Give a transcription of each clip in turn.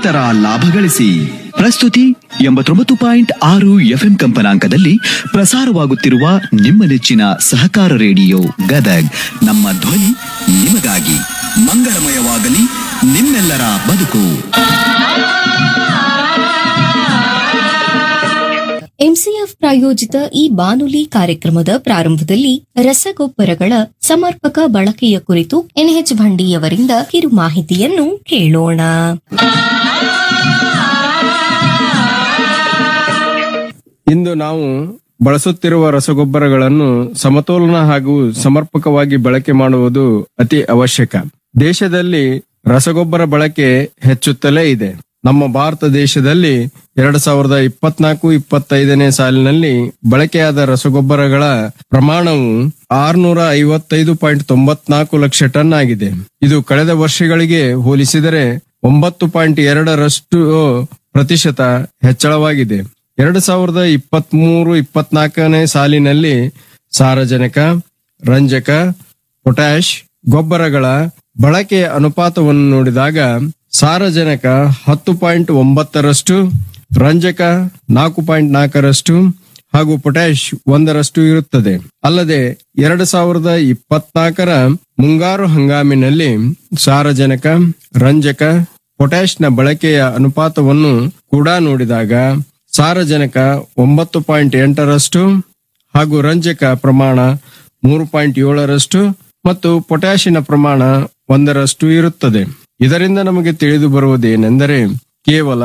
ನಿರಂತರ ಲಾಭ ಗಳಿಸಿ ಪ್ರಸ್ತುತಿ ಎಂಬತ್ತೊಂಬತ್ತು ಪಾಯಿಂಟ್ ಆರು ಎಫ್ಎಂ ಕಂಪನಾಂಕದಲ್ಲಿ ಪ್ರಸಾರವಾಗುತ್ತಿರುವ ನಿಮ್ಮ ನೆಚ್ಚಿನ ಸಹಕಾರ ರೇಡಿಯೋ ಗದಗ್ ನಮ್ಮ ಧ್ವನಿ ನಿಮಗಾಗಿ ಮಂಗಳಮಯವಾಗಲಿ ನಿಮ್ಮೆಲ್ಲರ ಬದುಕು ಎಂಸಿಎಫ್ ಪ್ರಾಯೋಜಿತ ಈ ಬಾನುಲಿ ಕಾರ್ಯಕ್ರಮದ ಪ್ರಾರಂಭದಲ್ಲಿ ರಸಗೊಬ್ಬರಗಳ ಸಮರ್ಪಕ ಬಳಕೆಯ ಕುರಿತು ಎನ್ಎಚ್ ಭಂಡಿಯವರಿಂದ ಕಿರು ಮಾಹಿತಿಯನ್ನು ಕೇಳೋಣ ಇಂದು ನಾವು ಬಳಸುತ್ತಿರುವ ರಸಗೊಬ್ಬರಗಳನ್ನು ಸಮತೋಲನ ಹಾಗೂ ಸಮರ್ಪಕವಾಗಿ ಬಳಕೆ ಮಾಡುವುದು ಅತಿ ಅವಶ್ಯಕ ದೇಶದಲ್ಲಿ ರಸಗೊಬ್ಬರ ಬಳಕೆ ಹೆಚ್ಚುತ್ತಲೇ ಇದೆ ನಮ್ಮ ಭಾರತ ದೇಶದಲ್ಲಿ ಎರಡ್ ಸಾವಿರದ ಇಪ್ಪತ್ನಾಲ್ಕು ಇಪ್ಪತ್ತೈದನೇ ಸಾಲಿನಲ್ಲಿ ಬಳಕೆಯಾದ ರಸಗೊಬ್ಬರಗಳ ಪ್ರಮಾಣವು ಆರ್ನೂರ ಐವತ್ತೈದು ಪಾಯಿಂಟ್ ತೊಂಬತ್ನಾಲ್ಕು ಲಕ್ಷ ಟನ್ ಆಗಿದೆ ಇದು ಕಳೆದ ವರ್ಷಗಳಿಗೆ ಹೋಲಿಸಿದರೆ ಒಂಬತ್ತು ಪಾಯಿಂಟ್ ಎರಡರಷ್ಟು ಪ್ರತಿಶತ ಹೆಚ್ಚಳವಾಗಿದೆ ಎರಡು ಸಾವಿರದ ಇಪ್ಪತ್ತ್ ಮೂರು ಇಪ್ಪತ್ನಾಲ್ಕನೇ ಸಾಲಿನಲ್ಲಿ ಸಾರಜನಕ ರಂಜಕ ಪೊಟ್ಯಾಷ್ ಗೊಬ್ಬರಗಳ ಬಳಕೆಯ ಅನುಪಾತವನ್ನು ನೋಡಿದಾಗ ಸಾರಜನಕ ಹತ್ತು ಪಾಯಿಂಟ್ ಒಂಬತ್ತರಷ್ಟು ರಂಜಕ ನಾಲ್ಕು ಪಾಯಿಂಟ್ ನಾಲ್ಕರಷ್ಟು ಹಾಗೂ ಪೊಟ್ಯಾಷ್ ಒಂದರಷ್ಟು ಇರುತ್ತದೆ ಅಲ್ಲದೆ ಎರಡು ಸಾವಿರದ ಇಪ್ಪತ್ನಾಲ್ಕರ ಮುಂಗಾರು ಹಂಗಾಮಿನಲ್ಲಿ ಸಾರಜನಕ ರಂಜಕ ಪೊಟ್ಯಾಷ್ನ ಬಳಕೆಯ ಅನುಪಾತವನ್ನು ಕೂಡ ನೋಡಿದಾಗ ಸಾರಜನಕ ಒಂಬತ್ತು ಪಾಯಿಂಟ್ ಎಂಟರಷ್ಟು ಹಾಗೂ ರಂಜಕ ಪ್ರಮಾಣ ಮೂರು ಪಾಯಿಂಟ್ ಏಳರಷ್ಟು ಮತ್ತು ಪೊಟ್ಯಾಷಿನ ಪ್ರಮಾಣ ಒಂದರಷ್ಟು ಇರುತ್ತದೆ ಇದರಿಂದ ನಮಗೆ ತಿಳಿದು ಬರುವುದೇನೆಂದರೆ ಕೇವಲ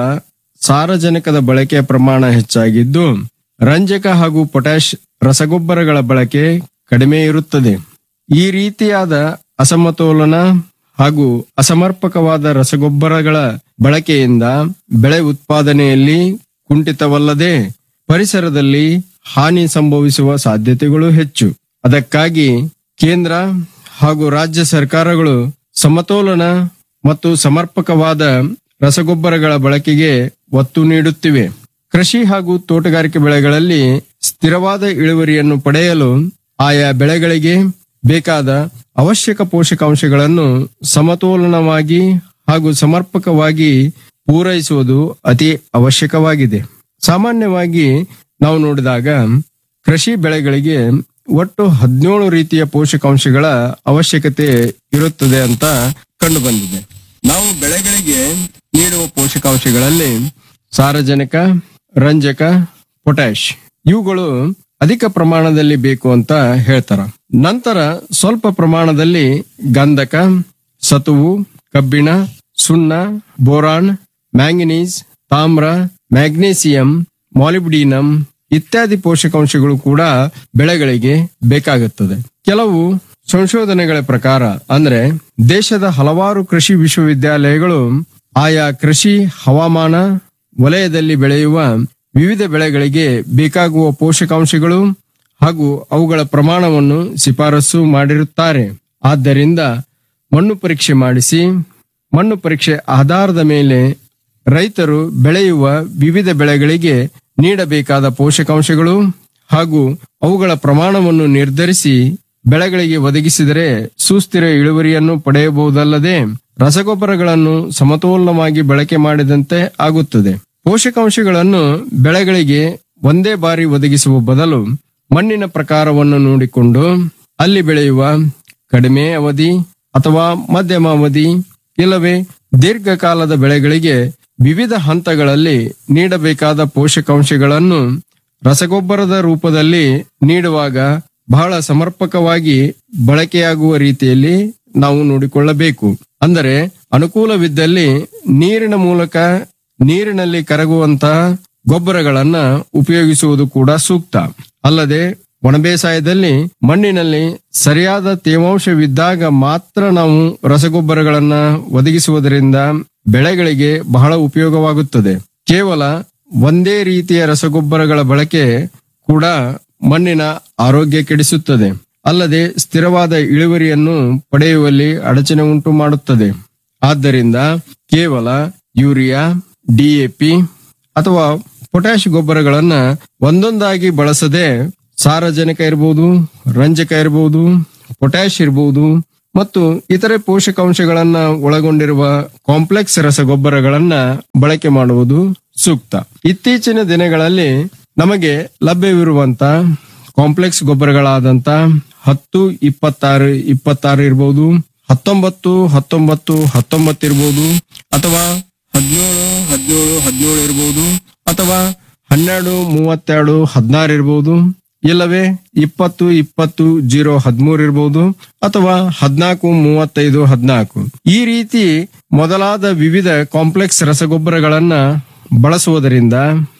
ಸಾರಜನಕದ ಬಳಕೆಯ ಪ್ರಮಾಣ ಹೆಚ್ಚಾಗಿದ್ದು ರಂಜಕ ಹಾಗೂ ಪೊಟ್ಯಾಷ್ ರಸಗೊಬ್ಬರಗಳ ಬಳಕೆ ಕಡಿಮೆ ಇರುತ್ತದೆ ಈ ರೀತಿಯಾದ ಅಸಮತೋಲನ ಹಾಗೂ ಅಸಮರ್ಪಕವಾದ ರಸಗೊಬ್ಬರಗಳ ಬಳಕೆಯಿಂದ ಬೆಳೆ ಉತ್ಪಾದನೆಯಲ್ಲಿ ಕುಂಠಿತವಲ್ಲದೆ ಪರಿಸರದಲ್ಲಿ ಹಾನಿ ಸಂಭವಿಸುವ ಸಾಧ್ಯತೆಗಳು ಹೆಚ್ಚು ಅದಕ್ಕಾಗಿ ಕೇಂದ್ರ ಹಾಗೂ ರಾಜ್ಯ ಸರ್ಕಾರಗಳು ಸಮತೋಲನ ಮತ್ತು ಸಮರ್ಪಕವಾದ ರಸಗೊಬ್ಬರಗಳ ಬಳಕೆಗೆ ಒತ್ತು ನೀಡುತ್ತಿವೆ ಕೃಷಿ ಹಾಗೂ ತೋಟಗಾರಿಕೆ ಬೆಳೆಗಳಲ್ಲಿ ಸ್ಥಿರವಾದ ಇಳುವರಿಯನ್ನು ಪಡೆಯಲು ಆಯಾ ಬೆಳೆಗಳಿಗೆ ಬೇಕಾದ ಅವಶ್ಯಕ ಪೋಷಕಾಂಶಗಳನ್ನು ಸಮತೋಲನವಾಗಿ ಹಾಗೂ ಸಮರ್ಪಕವಾಗಿ ಪೂರೈಸುವುದು ಅತಿ ಅವಶ್ಯಕವಾಗಿದೆ ಸಾಮಾನ್ಯವಾಗಿ ನಾವು ನೋಡಿದಾಗ ಕೃಷಿ ಬೆಳೆಗಳಿಗೆ ಒಟ್ಟು ಹದಿನೇಳು ರೀತಿಯ ಪೋಷಕಾಂಶಗಳ ಅವಶ್ಯಕತೆ ಇರುತ್ತದೆ ಅಂತ ಕಂಡು ಬಂದಿದೆ ನಾವು ಬೆಳೆಗಳಿಗೆ ನೀಡುವ ಪೋಷಕಾಂಶಗಳಲ್ಲಿ ಸಾರಜನಕ ರಂಜಕ ಪೊಟ್ಯಾಷ್ ಇವುಗಳು ಅಧಿಕ ಪ್ರಮಾಣದಲ್ಲಿ ಬೇಕು ಅಂತ ಹೇಳ್ತಾರ ನಂತರ ಸ್ವಲ್ಪ ಪ್ರಮಾಣದಲ್ಲಿ ಗಂಧಕ ಸತುವು ಕಬ್ಬಿಣ ಸುಣ್ಣ ಬೋರಾನ್ ಮ್ಯಾಂಗನೀಸ್ ತಾಮ್ರ ಮ್ಯಾಗ್ನೇಸಿಯಂ ಮಾಲಿಬ್ಡಿನಂ ಇತ್ಯಾದಿ ಪೋಷಕಾಂಶಗಳು ಕೂಡ ಬೆಳೆಗಳಿಗೆ ಬೇಕಾಗುತ್ತದೆ ಕೆಲವು ಸಂಶೋಧನೆಗಳ ಪ್ರಕಾರ ಅಂದ್ರೆ ದೇಶದ ಹಲವಾರು ಕೃಷಿ ವಿಶ್ವವಿದ್ಯಾಲಯಗಳು ಆಯಾ ಕೃಷಿ ಹವಾಮಾನ ವಲಯದಲ್ಲಿ ಬೆಳೆಯುವ ವಿವಿಧ ಬೆಳೆಗಳಿಗೆ ಬೇಕಾಗುವ ಪೋಷಕಾಂಶಗಳು ಹಾಗೂ ಅವುಗಳ ಪ್ರಮಾಣವನ್ನು ಶಿಫಾರಸು ಮಾಡಿರುತ್ತಾರೆ ಆದ್ದರಿಂದ ಮಣ್ಣು ಪರೀಕ್ಷೆ ಮಾಡಿಸಿ ಮಣ್ಣು ಪರೀಕ್ಷೆ ಆಧಾರದ ಮೇಲೆ ರೈತರು ಬೆಳೆಯುವ ವಿವಿಧ ಬೆಳೆಗಳಿಗೆ ನೀಡಬೇಕಾದ ಪೋಷಕಾಂಶಗಳು ಹಾಗೂ ಅವುಗಳ ಪ್ರಮಾಣವನ್ನು ನಿರ್ಧರಿಸಿ ಬೆಳೆಗಳಿಗೆ ಒದಗಿಸಿದರೆ ಸುಸ್ಥಿರ ಇಳುವರಿಯನ್ನು ಪಡೆಯಬಹುದಲ್ಲದೆ ರಸಗೊಬ್ಬರಗಳನ್ನು ಸಮತೋಲನವಾಗಿ ಬಳಕೆ ಮಾಡಿದಂತೆ ಆಗುತ್ತದೆ ಪೋಷಕಾಂಶಗಳನ್ನು ಬೆಳೆಗಳಿಗೆ ಒಂದೇ ಬಾರಿ ಒದಗಿಸುವ ಬದಲು ಮಣ್ಣಿನ ಪ್ರಕಾರವನ್ನು ನೋಡಿಕೊಂಡು ಅಲ್ಲಿ ಬೆಳೆಯುವ ಕಡಿಮೆ ಅವಧಿ ಅಥವಾ ಮಧ್ಯಮ ಅವಧಿ ಇಲ್ಲವೇ ದೀರ್ಘಕಾಲದ ಬೆಳೆಗಳಿಗೆ ವಿವಿಧ ಹಂತಗಳಲ್ಲಿ ನೀಡಬೇಕಾದ ಪೋಷಕಾಂಶಗಳನ್ನು ರಸಗೊಬ್ಬರದ ರೂಪದಲ್ಲಿ ನೀಡುವಾಗ ಬಹಳ ಸಮರ್ಪಕವಾಗಿ ಬಳಕೆಯಾಗುವ ರೀತಿಯಲ್ಲಿ ನಾವು ನೋಡಿಕೊಳ್ಳಬೇಕು ಅಂದರೆ ಅನುಕೂಲವಿದ್ದಲ್ಲಿ ನೀರಿನ ಮೂಲಕ ನೀರಿನಲ್ಲಿ ಕರಗುವಂತಹ ಗೊಬ್ಬರಗಳನ್ನ ಉಪಯೋಗಿಸುವುದು ಕೂಡ ಸೂಕ್ತ ಅಲ್ಲದೆ ಒಣಬೇಸಾಯದಲ್ಲಿ ಮಣ್ಣಿನಲ್ಲಿ ಸರಿಯಾದ ತೇವಾಂಶವಿದ್ದಾಗ ಮಾತ್ರ ನಾವು ರಸಗೊಬ್ಬರಗಳನ್ನ ಒದಗಿಸುವುದರಿಂದ ಬೆಳೆಗಳಿಗೆ ಬಹಳ ಉಪಯೋಗವಾಗುತ್ತದೆ ಕೇವಲ ಒಂದೇ ರೀತಿಯ ರಸಗೊಬ್ಬರಗಳ ಬಳಕೆ ಕೂಡ ಮಣ್ಣಿನ ಆರೋಗ್ಯ ಕೆಡಿಸುತ್ತದೆ ಅಲ್ಲದೆ ಸ್ಥಿರವಾದ ಇಳುವರಿಯನ್ನು ಪಡೆಯುವಲ್ಲಿ ಅಡಚಣೆ ಉಂಟು ಮಾಡುತ್ತದೆ ಆದ್ದರಿಂದ ಕೇವಲ ಯೂರಿಯಾ ಡಿಎಪಿ ಅಥವಾ ಪೊಟ್ಯಾಶ್ ಗೊಬ್ಬರಗಳನ್ನ ಒಂದೊಂದಾಗಿ ಬಳಸದೆ ಸಾರಜನಕ ಇರಬಹುದು ರಂಜಕ ಇರಬಹುದು ಪೊಟ್ಯಾಶ್ ಇರಬಹುದು ಮತ್ತು ಇತರೆ ಪೋಷಕಾಂಶಗಳನ್ನ ಒಳಗೊಂಡಿರುವ ಕಾಂಪ್ಲೆಕ್ಸ್ ರಸಗೊಬ್ಬರಗಳನ್ನ ಬಳಕೆ ಮಾಡುವುದು ಸೂಕ್ತ ಇತ್ತೀಚಿನ ದಿನಗಳಲ್ಲಿ ನಮಗೆ ಲಭ್ಯವಿರುವಂತ ಕಾಂಪ್ಲೆಕ್ಸ್ ಗೊಬ್ಬರಗಳಾದಂತ ಹತ್ತು ಇಪ್ಪತ್ತಾರು ಇಪ್ಪತ್ತಾರು ಇರಬಹುದು ಹತ್ತೊಂಬತ್ತು ಹತ್ತೊಂಬತ್ತು ಹತ್ತೊಂಬತ್ತು ಇರಬಹುದು ಅಥವಾ ಹದಿನೇಳು ಹದಿನೇಳು ಹದಿನೇಳು ಇರಬಹುದು ಅಥವಾ ಹನ್ನೆರಡು ಮೂವತ್ತೆರಡು ಹದಿನಾರು ಇರಬಹುದು ಇಲ್ಲವೇ ಇಪ್ಪತ್ತು ಇಪ್ಪತ್ತು ಜೀರೋ ಹದಿಮೂರು ಇರಬಹುದು ಅಥವಾ ಹದಿನಾಲ್ಕು ಮೂವತ್ತೈದು ಹದಿನಾಲ್ಕು ಈ ರೀತಿ ಮೊದಲಾದ ವಿವಿಧ ಕಾಂಪ್ಲೆಕ್ಸ್ ರಸಗೊಬ್ಬರಗಳನ್ನ ಬಳಸುವುದರಿಂದ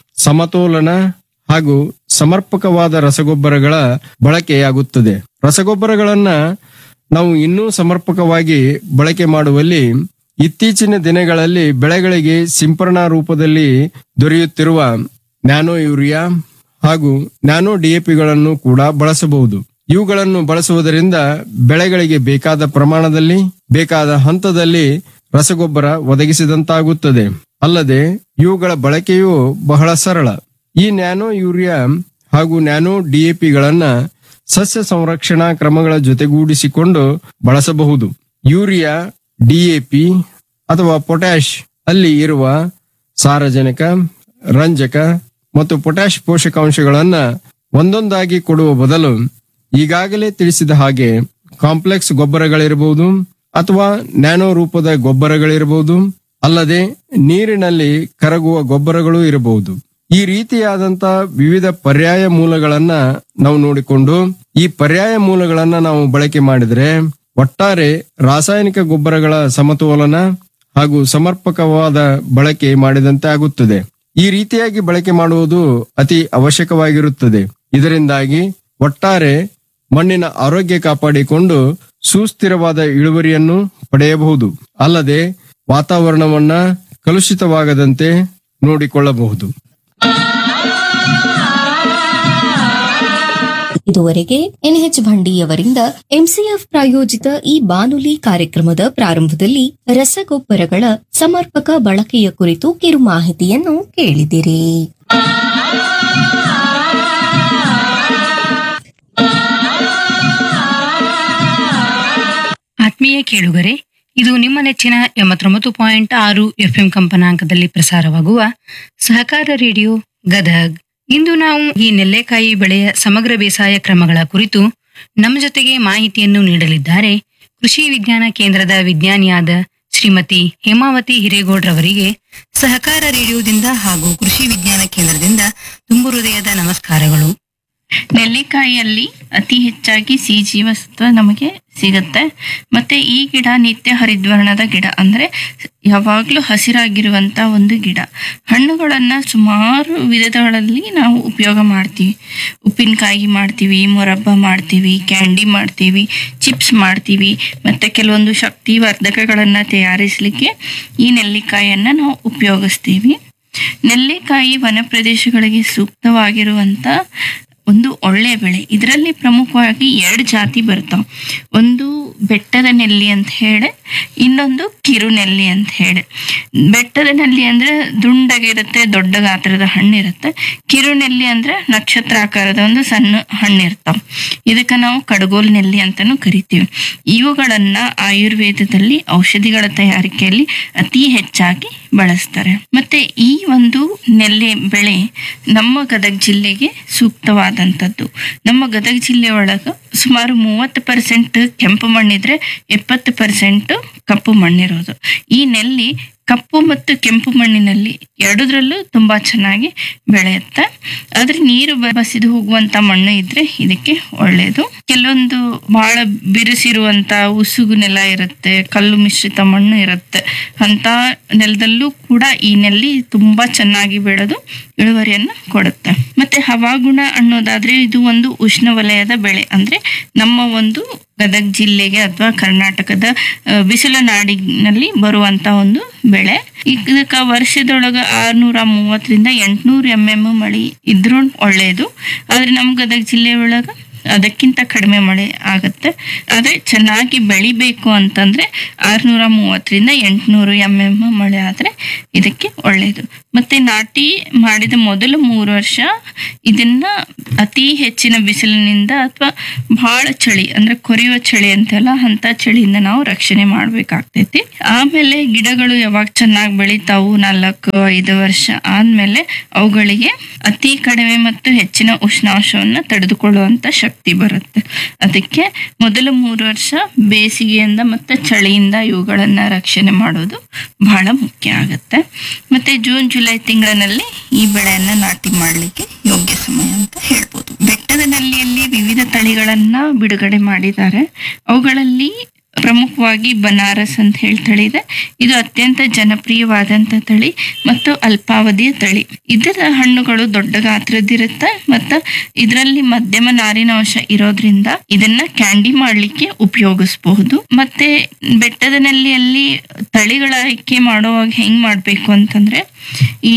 ಸಮತೋಲನ ಹಾಗೂ ಸಮರ್ಪಕವಾದ ರಸಗೊಬ್ಬರಗಳ ಬಳಕೆಯಾಗುತ್ತದೆ ರಸಗೊಬ್ಬರಗಳನ್ನ ನಾವು ಇನ್ನೂ ಸಮರ್ಪಕವಾಗಿ ಬಳಕೆ ಮಾಡುವಲ್ಲಿ ಇತ್ತೀಚಿನ ದಿನಗಳಲ್ಲಿ ಬೆಳೆಗಳಿಗೆ ಸಿಂಪರಣಾ ರೂಪದಲ್ಲಿ ದೊರೆಯುತ್ತಿರುವ ನ್ಯಾನೋ ಯೂರಿಯಾ ಹಾಗೂ ನ್ಯಾನೋ ಡಿಎಪಿಗಳನ್ನು ಕೂಡ ಬಳಸಬಹುದು ಇವುಗಳನ್ನು ಬಳಸುವುದರಿಂದ ಬೆಳೆಗಳಿಗೆ ಬೇಕಾದ ಪ್ರಮಾಣದಲ್ಲಿ ಬೇಕಾದ ಹಂತದಲ್ಲಿ ರಸಗೊಬ್ಬರ ಒದಗಿಸಿದಂತಾಗುತ್ತದೆ ಅಲ್ಲದೆ ಇವುಗಳ ಬಳಕೆಯು ಬಹಳ ಸರಳ ಈ ನ್ಯಾನೋ ಯೂರಿಯಾ ಹಾಗೂ ನ್ಯಾನೋ ಡಿಎಪಿಗಳನ್ನ ಸಸ್ಯ ಸಂರಕ್ಷಣಾ ಕ್ರಮಗಳ ಜೊತೆಗೂಡಿಸಿಕೊಂಡು ಬಳಸಬಹುದು ಯೂರಿಯಾ ಡಿಎಪಿ ಅಥವಾ ಪೊಟ್ಯಾಶ್ ಅಲ್ಲಿ ಇರುವ ಸಾರಜನಕ ರಂಜಕ ಮತ್ತು ಪೊಟ್ಯಾಶ್ ಪೋಷಕಾಂಶಗಳನ್ನ ಒಂದೊಂದಾಗಿ ಕೊಡುವ ಬದಲು ಈಗಾಗಲೇ ತಿಳಿಸಿದ ಹಾಗೆ ಕಾಂಪ್ಲೆಕ್ಸ್ ಗೊಬ್ಬರಗಳಿರಬಹುದು ಅಥವಾ ನ್ಯಾನೋ ರೂಪದ ಗೊಬ್ಬರಗಳಿರಬಹುದು ಅಲ್ಲದೆ ನೀರಿನಲ್ಲಿ ಕರಗುವ ಗೊಬ್ಬರಗಳು ಇರಬಹುದು ಈ ರೀತಿಯಾದಂತ ವಿವಿಧ ಪರ್ಯಾಯ ಮೂಲಗಳನ್ನ ನಾವು ನೋಡಿಕೊಂಡು ಈ ಪರ್ಯಾಯ ಮೂಲಗಳನ್ನ ನಾವು ಬಳಕೆ ಮಾಡಿದ್ರೆ ಒಟ್ಟಾರೆ ರಾಸಾಯನಿಕ ಗೊಬ್ಬರಗಳ ಸಮತೋಲನ ಹಾಗೂ ಸಮರ್ಪಕವಾದ ಬಳಕೆ ಮಾಡಿದಂತೆ ಆಗುತ್ತದೆ ಈ ರೀತಿಯಾಗಿ ಬಳಕೆ ಮಾಡುವುದು ಅತಿ ಅವಶ್ಯಕವಾಗಿರುತ್ತದೆ ಇದರಿಂದಾಗಿ ಒಟ್ಟಾರೆ ಮಣ್ಣಿನ ಆರೋಗ್ಯ ಕಾಪಾಡಿಕೊಂಡು ಸುಸ್ಥಿರವಾದ ಇಳುವರಿಯನ್ನು ಪಡೆಯಬಹುದು ಅಲ್ಲದೆ ವಾತಾವರಣವನ್ನ ಕಲುಷಿತವಾಗದಂತೆ ನೋಡಿಕೊಳ್ಳಬಹುದು ಇದುವರೆಗೆ ಎನ್ಎಚ್ ಭಂಡಿಯವರಿಂದ ಎಂಸಿಎಫ್ ಪ್ರಾಯೋಜಿತ ಈ ಬಾನುಲಿ ಕಾರ್ಯಕ್ರಮದ ಪ್ರಾರಂಭದಲ್ಲಿ ರಸಗೊಬ್ಬರಗಳ ಸಮರ್ಪಕ ಬಳಕೆಯ ಕುರಿತು ಕಿರು ಮಾಹಿತಿಯನ್ನು ಕೇಳಿದಿರಿ ಆತ್ಮೀಯ ಕೇಳುಗರೆ ಇದು ನಿಮ್ಮ ನೆಚ್ಚಿನ ಎಂಬತ್ತೊಂಬತ್ತು ಪಾಯಿಂಟ್ ಆರು ಎಫ್ಎಂ ಕಂಪನಾಂಕದಲ್ಲಿ ಪ್ರಸಾರವಾಗುವ ಸಹಕಾರ ರೇಡಿಯೋ ಗದಗ್ ಇಂದು ನಾವು ಈ ನೆಲ್ಲೆಕಾಯಿ ಬೆಳೆಯ ಸಮಗ್ರ ಬೇಸಾಯ ಕ್ರಮಗಳ ಕುರಿತು ನಮ್ಮ ಜೊತೆಗೆ ಮಾಹಿತಿಯನ್ನು ನೀಡಲಿದ್ದಾರೆ ಕೃಷಿ ವಿಜ್ಞಾನ ಕೇಂದ್ರದ ವಿಜ್ಞಾನಿಯಾದ ಶ್ರೀಮತಿ ಹೇಮಾವತಿ ಹಿರೇಗೌಡ್ರವರಿಗೆ ಸಹಕಾರ ರೇಡಿಯೋದಿಂದ ಹಾಗೂ ಕೃಷಿ ವಿಜ್ಞಾನ ಕೇಂದ್ರದಿಂದ ತುಂಬು ಹೃದಯದ ನಮಸ್ಕಾರಗಳು ನೆಲ್ಲಿಕಾಯಿಯಲ್ಲಿ ಅತಿ ಹೆಚ್ಚಾಗಿ ಸಿ ಜೀವಸತ್ವ ನಮಗೆ ಸಿಗುತ್ತೆ ಮತ್ತೆ ಈ ಗಿಡ ನಿತ್ಯ ಹರಿದ್ವರ್ಣದ ಗಿಡ ಅಂದ್ರೆ ಯಾವಾಗ್ಲೂ ಹಸಿರಾಗಿರುವಂತ ಒಂದು ಗಿಡ ಹಣ್ಣುಗಳನ್ನ ಸುಮಾರು ವಿಧಗಳಲ್ಲಿ ನಾವು ಉಪಯೋಗ ಮಾಡ್ತೀವಿ ಉಪ್ಪಿನಕಾಯಿ ಮಾಡ್ತೀವಿ ಮೊರಬ್ಬ ಮಾಡ್ತೀವಿ ಕ್ಯಾಂಡಿ ಮಾಡ್ತೀವಿ ಚಿಪ್ಸ್ ಮಾಡ್ತೀವಿ ಮತ್ತೆ ಕೆಲವೊಂದು ಶಕ್ತಿವರ್ಧಕಗಳನ್ನ ತಯಾರಿಸಲಿಕ್ಕೆ ಈ ನೆಲ್ಲಿಕಾಯಿಯನ್ನ ನಾವು ಉಪಯೋಗಿಸ್ತೀವಿ ನೆಲ್ಲಿಕಾಯಿ ವನ ಪ್ರದೇಶಗಳಿಗೆ ಸೂಕ್ತವಾಗಿರುವಂತ ಒಂದು ಒಳ್ಳೆ ಬೆಳೆ ಇದರಲ್ಲಿ ಪ್ರಮುಖವಾಗಿ ಎರಡು ಜಾತಿ ಬರ್ತಾವ ಒಂದು ಬೆಟ್ಟದ ನೆಲ್ಲಿ ಅಂತ ಹೇಳಿ ಇನ್ನೊಂದು ಕಿರು ನೆಲ್ಲಿ ಅಂತ ಹೇಳಿ ಬೆಟ್ಟದ ನೆಲ್ಲಿ ಅಂದ್ರೆ ದುಂಡಗಿರುತ್ತೆ ದೊಡ್ಡ ಗಾತ್ರದ ಹಣ್ಣಿರುತ್ತೆ ಕಿರು ನೆಲ್ಲಿ ಅಂದ್ರೆ ನಕ್ಷತ್ರಾಕಾರದ ಒಂದು ಸಣ್ಣ ಹಣ್ಣಿರ್ತಾವ ಇದಕ್ಕೆ ನಾವು ಕಡಗೋಲ್ ನೆಲ್ಲಿ ಅಂತಾನು ಕರಿತೀವಿ ಇವುಗಳನ್ನ ಆಯುರ್ವೇದದಲ್ಲಿ ಔಷಧಿಗಳ ತಯಾರಿಕೆಯಲ್ಲಿ ಅತಿ ಹೆಚ್ಚಾಗಿ ಬಳಸ್ತಾರೆ ಮತ್ತೆ ಈ ಒಂದು ನೆಲ್ಲೆ ಬೆಳೆ ನಮ್ಮ ಗದಗ ಜಿಲ್ಲೆಗೆ ಸೂಕ್ತವಾದಂಥದ್ದು ನಮ್ಮ ಗದಗ ಜಿಲ್ಲೆ ಒಳಗ ಸುಮಾರು ಮೂವತ್ತು ಪರ್ಸೆಂಟ್ ಕೆಂಪು ಮಣ್ಣಿದ್ರೆ ಎಪ್ಪತ್ತು ಪರ್ಸೆಂಟ್ ಕಪ್ಪು ಮಣ್ಣಿರೋದು ಈ ನೆಲ್ಲಿ ಕಪ್ಪು ಮತ್ತು ಕೆಂಪು ಮಣ್ಣಿನಲ್ಲಿ ಎರಡದ್ರಲ್ಲೂ ತುಂಬಾ ಚೆನ್ನಾಗಿ ಬೆಳೆಯುತ್ತೆ ಆದ್ರೆ ನೀರು ಬ- ಬಸಿದು ಹೋಗುವಂತ ಮಣ್ಣು ಇದ್ರೆ ಇದಕ್ಕೆ ಒಳ್ಳೆಯದು ಕೆಲವೊಂದು ಬಹಳ ಬಿರುಸಿರುವಂತ ಉಸುಗು ನೆಲ ಇರುತ್ತೆ ಕಲ್ಲು ಮಿಶ್ರಿತ ಮಣ್ಣು ಇರುತ್ತೆ ಅಂತ ನೆಲದಲ್ಲೂ ಕೂಡ ಈ ನೆಲ್ಲಿ ತುಂಬಾ ಚೆನ್ನಾಗಿ ಬೆಳೆದು ಇಳುವರಿಯನ್ನ ಕೊಡುತ್ತೆ ಮತ್ತೆ ಹವಾಗುಣ ಅನ್ನೋದಾದ್ರೆ ಇದು ಒಂದು ಉಷ್ಣವಲಯದ ಬೆಳೆ ಅಂದ್ರೆ ನಮ್ಮ ಒಂದು ಗದಗ ಜಿಲ್ಲೆಗೆ ಅಥವಾ ಕರ್ನಾಟಕದ ಆ, ಬಿಸಿಲ ನಾಡಿನಲ್ಲಿ ಬರುವಂತ ಒಂದು ಬೆಳೆ ಇದಕ್ಕ ವರ್ಷದೊಳಗ ಆರ್ನೂರ ಮೂವತ್ತರಿಂದ ಎಂಟ್ನೂರ ಎಂ ಎಂ ಮಳಿ ಇದ್ರೂ ಒಳ್ಳೆಯದು ಆದ್ರೆ ನಮ್ಮ ಗದಗ ಜಿಲ್ಲೆ ಒಳಗ ಅದಕ್ಕಿಂತ ಕಡಿಮೆ ಮಳೆ ಆಗತ್ತೆ ಆದ್ರೆ ಚೆನ್ನಾಗಿ ಬೆಳಿಬೇಕು ಅಂತಂದ್ರೆ ಆರ್ನೂರ ಮೂವತ್ತರಿಂದ ಎಂಟ್ನೂರು ಎಂ ಎಂ ಮಳೆ ಆದ್ರೆ ಇದಕ್ಕೆ ಒಳ್ಳೆಯದು ಮತ್ತೆ ನಾಟಿ ಮಾಡಿದ ಮೊದಲ ಮೂರು ವರ್ಷ ಇದನ್ನ ಅತಿ ಹೆಚ್ಚಿನ ಬಿಸಿಲಿನಿಂದ ಅಥವಾ ಬಹಳ ಚಳಿ ಅಂದ್ರೆ ಕೊರೆಯುವ ಚಳಿ ಅಂತೆಲ್ಲ ಅಂತ ಚಳಿಯಿಂದ ನಾವು ರಕ್ಷಣೆ ಮಾಡ್ಬೇಕಾಗ್ತೈತಿ ಆಮೇಲೆ ಗಿಡಗಳು ಯಾವಾಗ ಚೆನ್ನಾಗಿ ಬೆಳಿತಾವು ನಾಲ್ಕು ಐದು ವರ್ಷ ಆದ್ಮೇಲೆ ಅವುಗಳಿಗೆ ಅತಿ ಕಡಿಮೆ ಮತ್ತು ಹೆಚ್ಚಿನ ಉಷ್ಣಾಂಶವನ್ನ ತಡೆದುಕೊಳ್ಳುವಂತ ಶಕ್ತಿ ಬರುತ್ತೆ ಅದಕ್ಕೆ ಮೊದಲ ಮೂರು ವರ್ಷ ಬೇಸಿಗೆಯಿಂದ ಮತ್ತೆ ಚಳಿಯಿಂದ ಇವುಗಳನ್ನ ರಕ್ಷಣೆ ಮಾಡೋದು ಬಹಳ ಮುಖ್ಯ ಆಗುತ್ತೆ ಮತ್ತೆ ಜೂನ್ ಜುಲೈ ತಿಂಗಳಿನಲ್ಲಿ ಈ ಬೆಳೆಯನ್ನ ನಾಟಿ ಮಾಡಲಿಕ್ಕೆ ಯೋಗ್ಯ ಸಮಯ ಅಂತ ಹೇಳ್ಬೋದು ಬೆಟ್ಟದ ನೆಲ್ಲಿಯಲ್ಲಿ ವಿವಿಧ ತಳಿಗಳನ್ನ ಬಿಡುಗಡೆ ಮಾಡಿದ್ದಾರೆ ಅವುಗಳಲ್ಲಿ ಪ್ರಮುಖವಾಗಿ ಬನಾರಸ್ ಅಂತ ಹೇಳಿ ತಳಿ ಇದೆ ಇದು ಅತ್ಯಂತ ಜನಪ್ರಿಯವಾದಂತ ತಳಿ ಮತ್ತು ಅಲ್ಪಾವಧಿಯ ತಳಿ ಇದರ ಹಣ್ಣುಗಳು ದೊಡ್ಡ ಗಾತ್ರದಿರುತ್ತೆ ಮತ್ತು ಇದರಲ್ಲಿ ಮಧ್ಯಮ ನಾರಿನಾಂಶ ಇರೋದ್ರಿಂದ ಇದನ್ನ ಕ್ಯಾಂಡಿ ಮಾಡ್ಲಿಕ್ಕೆ ಉಪಯೋಗಿಸಬಹುದು ಮತ್ತೆ ಬೆಟ್ಟದ ನೆಲ್ಲಿಯಲ್ಲಿ ತಳಿಗಳ ಆಯ್ಕೆ ಮಾಡುವಾಗ ಹೆಂಗ್ ಮಾಡ್ಬೇಕು ಅಂತಂದ್ರೆ ಈ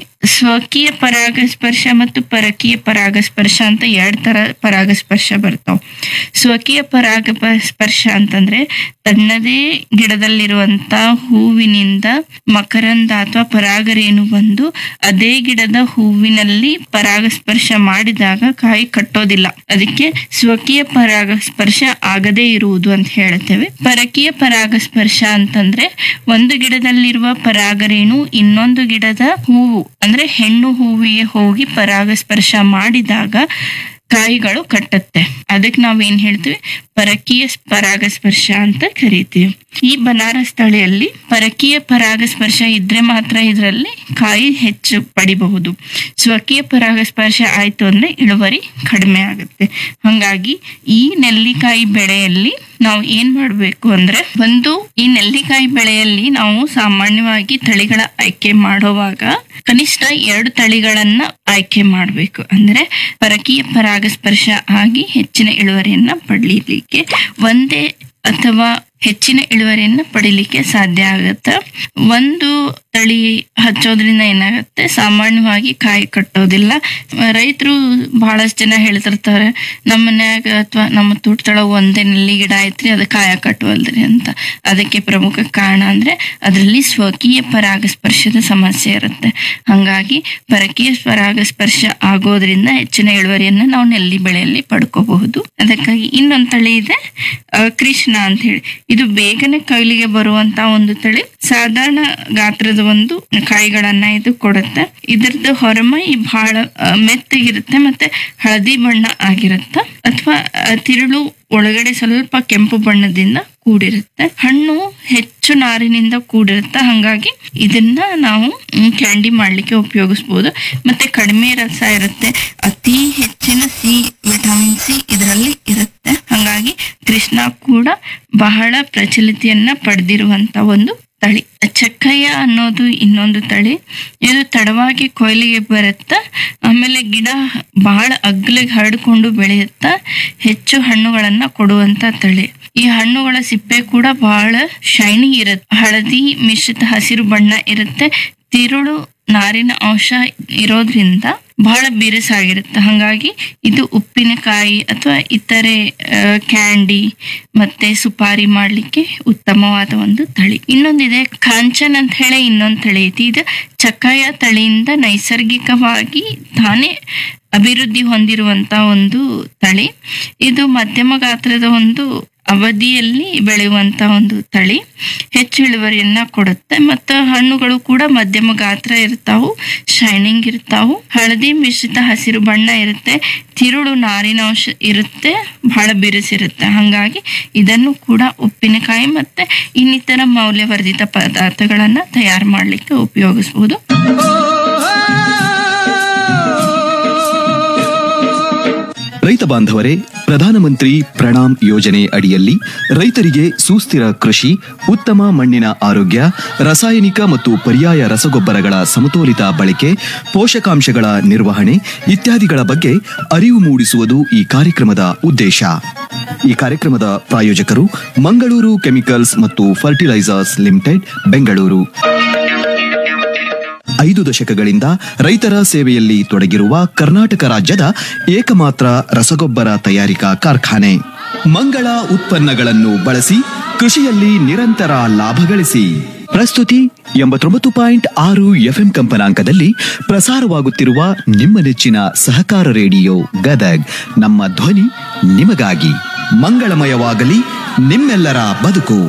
ಸ್ವಕೀಯ ಪರಾಗಸ್ಪರ್ಶ ಮತ್ತು ಪರಕೀಯ ಪರಾಗಸ್ಪರ್ಶ ಅಂತ ಎರಡ್ ತರ ಪರಾಗಸ್ಪರ್ಶ ಬರ್ತಾವ ಸ್ವಕೀಯ ಪರಾಗ ಸ್ಪರ್ಶ ಅಂತಂದ್ರೆ ತನ್ನದೇ ಗಿಡದಲ್ಲಿರುವಂತ ಹೂವಿನಿಂದ ಮಕರಂದ ಅಥವಾ ಪರಾಗರೇಣು ಬಂದು ಅದೇ ಗಿಡದ ಹೂವಿನಲ್ಲಿ ಪರಾಗಸ್ಪರ್ಶ ಮಾಡಿದಾಗ ಕಾಯಿ ಕಟ್ಟೋದಿಲ್ಲ ಅದಕ್ಕೆ ಸ್ವಕೀಯ ಪರಾಗಸ್ಪರ್ಶ ಆಗದೇ ಇರುವುದು ಅಂತ ಹೇಳ್ತೇವೆ ಪರಕೀಯ ಪರಾಗಸ್ಪರ್ಶ ಅಂತಂದ್ರೆ ಒಂದು ಗಿಡದಲ್ಲಿರುವ ಪರಾಗರೇಣು ಇನ್ನೊಂದು ಗಿಡದ ಹೂವು ಅಂದ್ರೆ ಹೆಣ್ಣು ಹೂವಿಗೆ ಹೋಗಿ ಪರಾಗಸ್ಪರ್ಶ ಮಾಡಿದಾಗ ಕಾಯಿಗಳು ಕಟ್ಟತ್ತೆ ಅದಕ್ಕೆ ನಾವೇನ್ ಹೇಳ್ತೀವಿ ಪರಕೀಯ ಪರಾಗಸ್ಪರ್ಶ ಅಂತ ಕರಿತೀವಿ ಈ ಬನಾರಸ್ ತಳಿಯಲ್ಲಿ ಪರಕೀಯ ಪರಾಗಸ್ಪರ್ಶ ಇದ್ರೆ ಮಾತ್ರ ಇದರಲ್ಲಿ ಕಾಯಿ ಹೆಚ್ಚು ಪಡಿಬಹುದು ಸ್ವಕೀಯ ಪರಾಗಸ್ಪರ್ಶ ಆಯ್ತು ಅಂದ್ರೆ ಇಳುವರಿ ಕಡಿಮೆ ಆಗುತ್ತೆ ಹಂಗಾಗಿ ಈ ನೆಲ್ಲಿಕಾಯಿ ಬೆಳೆಯಲ್ಲಿ ನಾವು ಏನ್ ಮಾಡ್ಬೇಕು ಅಂದ್ರೆ ಒಂದು ಈ ನೆಲ್ಲಿಕಾಯಿ ಬೆಳೆಯಲ್ಲಿ ನಾವು ಸಾಮಾನ್ಯವಾಗಿ ತಳಿಗಳ ಆಯ್ಕೆ ಮಾಡುವಾಗ ಕನಿಷ್ಠ ಎರಡು ತಳಿಗಳನ್ನ ಆಯ್ಕೆ ಮಾಡಬೇಕು ಅಂದ್ರೆ ಪರಕೀಯ ಪರಾಗಸ್ಪರ್ಶ ಆಗಿ ಹೆಚ್ಚಿನ ಇಳುವರಿಯನ್ನ ಪಡೀಲಿಕ್ಕೆ ಒಂದೇ ಅಥವಾ ಹೆಚ್ಚಿನ ಇಳುವರಿಯನ್ನ ಪಡಿಲಿಕ್ಕೆ ಸಾಧ್ಯ ಆಗುತ್ತೆ ಒಂದು ತಳಿ ಹಚ್ಚೋದ್ರಿಂದ ಏನಾಗುತ್ತೆ ಸಾಮಾನ್ಯವಾಗಿ ಕಾಯಿ ಕಟ್ಟೋದಿಲ್ಲ ರೈತರು ಬಹಳಷ್ಟು ಜನ ಹೇಳ್ತಿರ್ತಾರೆ ನಮ್ಮ ಮನ್ಯಾಗ ಅಥವಾ ನಮ್ಮ ತೋಟದೊಳಗ ಒಂದೇ ನೆಲ್ಲಿ ಗಿಡ ಐತ್ರಿ ಅದು ಕಾಯ ಕಟ್ಟುವಲ್ದ್ರಿ ಅಂತ ಅದಕ್ಕೆ ಪ್ರಮುಖ ಕಾರಣ ಅಂದ್ರೆ ಅದರಲ್ಲಿ ಸ್ವಕೀಯ ಪರಾಗಸ್ಪರ್ಶದ ಸಮಸ್ಯೆ ಇರುತ್ತೆ ಹಂಗಾಗಿ ಪರಕೀಯ ಪರಾಗಸ್ಪರ್ಶ ಆಗೋದ್ರಿಂದ ಹೆಚ್ಚಿನ ಇಳುವರಿಯನ್ನ ನಾವು ನೆಲ್ಲಿ ಬೆಳೆಯಲ್ಲಿ ಪಡ್ಕೋಬಹುದು ಅದಕ್ಕಾಗಿ ಇನ್ನೊಂದು ತಳಿ ಇದೆ ಆ, ಕೃಷ್ಣ ಅಂತ ಹೇಳಿ ಇದು ಬೇಗನೆ ಕೈಲಿಗೆ ಬರುವಂತ ಒಂದು ತಳಿ ಸಾಧಾರಣ ಗಾತ್ರದ ಒಂದು ಕಾಯಿಗಳನ್ನ ಇದು ಕೊಡುತ್ತೆ ಇದರದ್ದು ಹೊರಮೈ ಬಹಳ ಆ, ಮೆತ್ತಗಿರುತ್ತೆ ಮತ್ತೆ ಹಳದಿ ಬಣ್ಣ ಆಗಿರುತ್ತೆ ಅಥವಾ ತಿರುಳು ಒಳಗಡೆ ಸ್ವಲ್ಪ ಕೆಂಪು ಬಣ್ಣದಿಂದ ಕೂಡಿರುತ್ತೆ ಹಣ್ಣು ಹೆಚ್ಚು ನಾರಿನಿಂದ ಕೂಡಿರುತ್ತೆ ಹಂಗಾಗಿ ಇದನ್ನ ನಾವು ಮ್, ಕ್ಯಾಂಡಿ ಮಾಡ್ಲಿಕ್ಕೆ ಉಪಯೋಗಿಸ್ಬೋದು ಮತ್ತೆ ಕಡಿಮೆ ರಸ ಇರುತ್ತೆ ಅತಿ ಹೆಚ್ಚಿನ ಸಿ ವಿಟಮಿನ್ ಸಿ ಇದರಲ್ಲಿ ಇರುತ್ತೆ ಹಾಗಾಗಿ ಕೃಷ್ಣ ಕೂಡ ಬಹಳ ಪ್ರಚಲಿತಿಯನ್ನ ಪಡೆದಿರುವಂತ ಒಂದು ತಳಿ ಚಕ್ಕಯ್ಯ ಅನ್ನೋದು ಇನ್ನೊಂದು ತಳಿ ಇದು ತಡವಾಗಿ ಕೊಯ್ಲಿಗೆ ಬರುತ್ತ ಆಮೇಲೆ ಗಿಡ ಬಹಳ ಅಗ್ಲಿಗೆ ಹರಡ್ಕೊಂಡು ಬೆಳೆಯುತ್ತ ಹೆಚ್ಚು ಹಣ್ಣುಗಳನ್ನ ಕೊಡುವಂತ ತಳಿ ಈ ಹಣ್ಣುಗಳ ಸಿಪ್ಪೆ ಕೂಡ ಬಹಳ ಶೈನಿ ಇರುತ್ತೆ ಹಳದಿ ಮಿಶ್ರಿತ ಹಸಿರು ಬಣ್ಣ ಇರುತ್ತೆ ತಿರುಳು ನಾರಿನ ಅಂಶ ಇರೋದ್ರಿಂದ ಬಹಳ ಬಿರುಸಾಗಿರುತ್ತೆ ಹಾಗಾಗಿ ಇದು ಉಪ್ಪಿನಕಾಯಿ ಅಥವಾ ಇತರೆ ಆ, ಕ್ಯಾಂಡಿ ಮತ್ತೆ ಸುಪಾರಿ ಮಾಡ್ಲಿಕ್ಕೆ ಉತ್ತಮವಾದ ಒಂದು ತಳಿ ಇನ್ನೊಂದಿದೆ ಕಾಂಚನ್ ಅಂತ ಹೇಳಿ ಇನ್ನೊಂದು ತಳಿ ಐತಿ ಇದು ಚಕ್ಕಾಯ ತಳಿಯಿಂದ ನೈಸರ್ಗಿಕವಾಗಿ ತಾನೇ ಅಭಿವೃದ್ಧಿ ಹೊಂದಿರುವಂತ ಒಂದು ತಳಿ ಇದು ಮಧ್ಯಮ ಗಾತ್ರದ ಒಂದು ಅವಧಿಯಲ್ಲಿ ಬೆಳೆಯುವಂತ ಒಂದು ತಳಿ ಹೆಚ್ಚು ಇಳುವರಿಯನ್ನ ಕೊಡುತ್ತೆ ಮತ್ತು ಹಣ್ಣುಗಳು ಕೂಡ ಮಧ್ಯಮ ಗಾತ್ರ ಇರ್ತಾವು ಶೈನಿಂಗ್ ಇರ್ತಾವು ಹಳದಿ ಮಿಶ್ರಿತ ಹಸಿರು ಬಣ್ಣ ಇರುತ್ತೆ ತಿರುಳು ನಾರಿನಾಂಶ ಇರುತ್ತೆ ಬಹಳ ಬಿರುಸಿರುತ್ತೆ ಹಾಗಾಗಿ ಇದನ್ನು ಕೂಡ ಉಪ್ಪಿನಕಾಯಿ ಮತ್ತೆ ಇನ್ನಿತರ ಮೌಲ್ಯವರ್ಧಿತ ಪದಾರ್ಥಗಳನ್ನ ತಯಾರು ಮಾಡ್ಲಿಕ್ಕೆ ಉಪಯೋಗಿಸಬಹುದು ರೈತ ಬಾಂಧವರೇ ಪ್ರಧಾನಮಂತ್ರಿ ಪ್ರಣಾಮ್ ಯೋಜನೆ ಅಡಿಯಲ್ಲಿ ರೈತರಿಗೆ ಸುಸ್ಥಿರ ಕೃಷಿ ಉತ್ತಮ ಮಣ್ಣಿನ ಆರೋಗ್ಯ ರಾಸಾಯನಿಕ ಮತ್ತು ಪರ್ಯಾಯ ರಸಗೊಬ್ಬರಗಳ ಸಮತೋಲಿತ ಬಳಕೆ ಪೋಷಕಾಂಶಗಳ ನಿರ್ವಹಣೆ ಇತ್ಯಾದಿಗಳ ಬಗ್ಗೆ ಅರಿವು ಮೂಡಿಸುವುದು ಈ ಕಾರ್ಯಕ್ರಮದ ಉದ್ದೇಶ ಈ ಕಾರ್ಯಕ್ರಮದ ಪ್ರಾಯೋಜಕರು ಮಂಗಳೂರು ಕೆಮಿಕಲ್ಸ್ ಮತ್ತು ಫರ್ಟಿಲೈಸರ್ಸ್ ಲಿಮಿಟೆಡ್ ಬೆಂಗಳೂರು ಐದು ದಶಕಗಳಿಂದ ರೈತರ ಸೇವೆಯಲ್ಲಿ ತೊಡಗಿರುವ ಕರ್ನಾಟಕ ರಾಜ್ಯದ ಏಕಮಾತ್ರ ರಸಗೊಬ್ಬರ ತಯಾರಿಕಾ ಕಾರ್ಖಾನೆ ಮಂಗಳ ಉತ್ಪನ್ನಗಳನ್ನು ಬಳಸಿ ಕೃಷಿಯಲ್ಲಿ ನಿರಂತರ ಲಾಭ ಗಳಿಸಿ ಪ್ರಸ್ತುತಿ ಎಂಬತ್ತೊಂಬತ್ತು ಪಾಯಿಂಟ್ ಆರು ಎಫ್ಎಂ ಕಂಪನಾಂಕದಲ್ಲಿ ಪ್ರಸಾರವಾಗುತ್ತಿರುವ ನಿಮ್ಮ ನೆಚ್ಚಿನ ಸಹಕಾರ ರೇಡಿಯೋ ಗದಗ್ ನಮ್ಮ ಧ್ವನಿ ನಿಮಗಾಗಿ ಮಂಗಳಮಯವಾಗಲಿ ನಿಮ್ಮೆಲ್ಲರ ಬದುಕು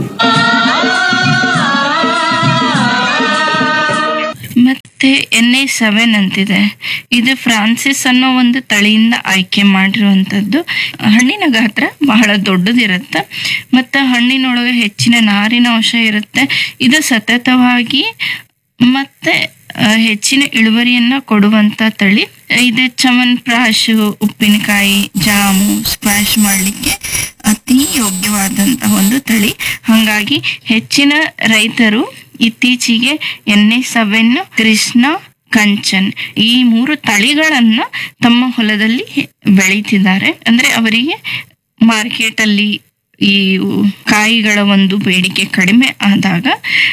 ಮತ್ತೆ ಎನ್ ಎ ಸೆವೆನ್ ಅಂತಿದೆ ಇದು ಫ್ರಾನ್ಸಿಸ್ ಅನ್ನೋ ಒಂದು ತಳಿಯಿಂದ ಆಯ್ಕೆ ಮಾಡಿರುವಂಥದ್ದು ಹಣ್ಣಿನ ಗಾತ್ರ ಬಹಳ ದೊಡ್ಡದಿರುತ್ತೆ ಮತ್ತು ಹಣ್ಣಿನೊಳಗೆ ಹೆಚ್ಚಿನ ನಾರಿನ ಅಂಶ ಇರುತ್ತೆ ಇದು ಸತತವಾಗಿ ಮತ್ತೆ ಆ, ಹೆಚ್ಚಿನ ಇಳುವರಿಯನ್ನ ಕೊಡುವಂತ ತಳಿ ಇದು ಚಮನ್ಪ್ರಾಶು ಉಪ್ಪಿನಕಾಯಿ ಜಾಮು ಸ್ಕ್ವಾಶ್ ಮಾಡಲಿಕ್ಕೆ ಅತಿ ಯೋಗ್ಯವಾದಂತಹ ಒಂದು ತಳಿ ಹಾಗಾಗಿ ಹೆಚ್ಚಿನ ರೈತರು ಇತ್ತೀಚೆಗೆ ಎಣ್ಣೆ ಸೆವೆನ್ ಕೃಷ್ಣ ಕಂಚನ್ ಈ ಮೂರು ತಳಿಗಳನ್ನ ತಮ್ಮ ಹೊಲದಲ್ಲಿ ಬೆಳೀತಿದ್ದಾರೆ ಅಂದ್ರೆ ಅವರಿಗೆ ಮಾರ್ಕೆಟ್ ಅಲ್ಲಿ ಈ ಕಾಯಿಗಳ ಒಂದು ಬೇಡಿಕೆ ಕಡಿಮೆ ಆದಾಗ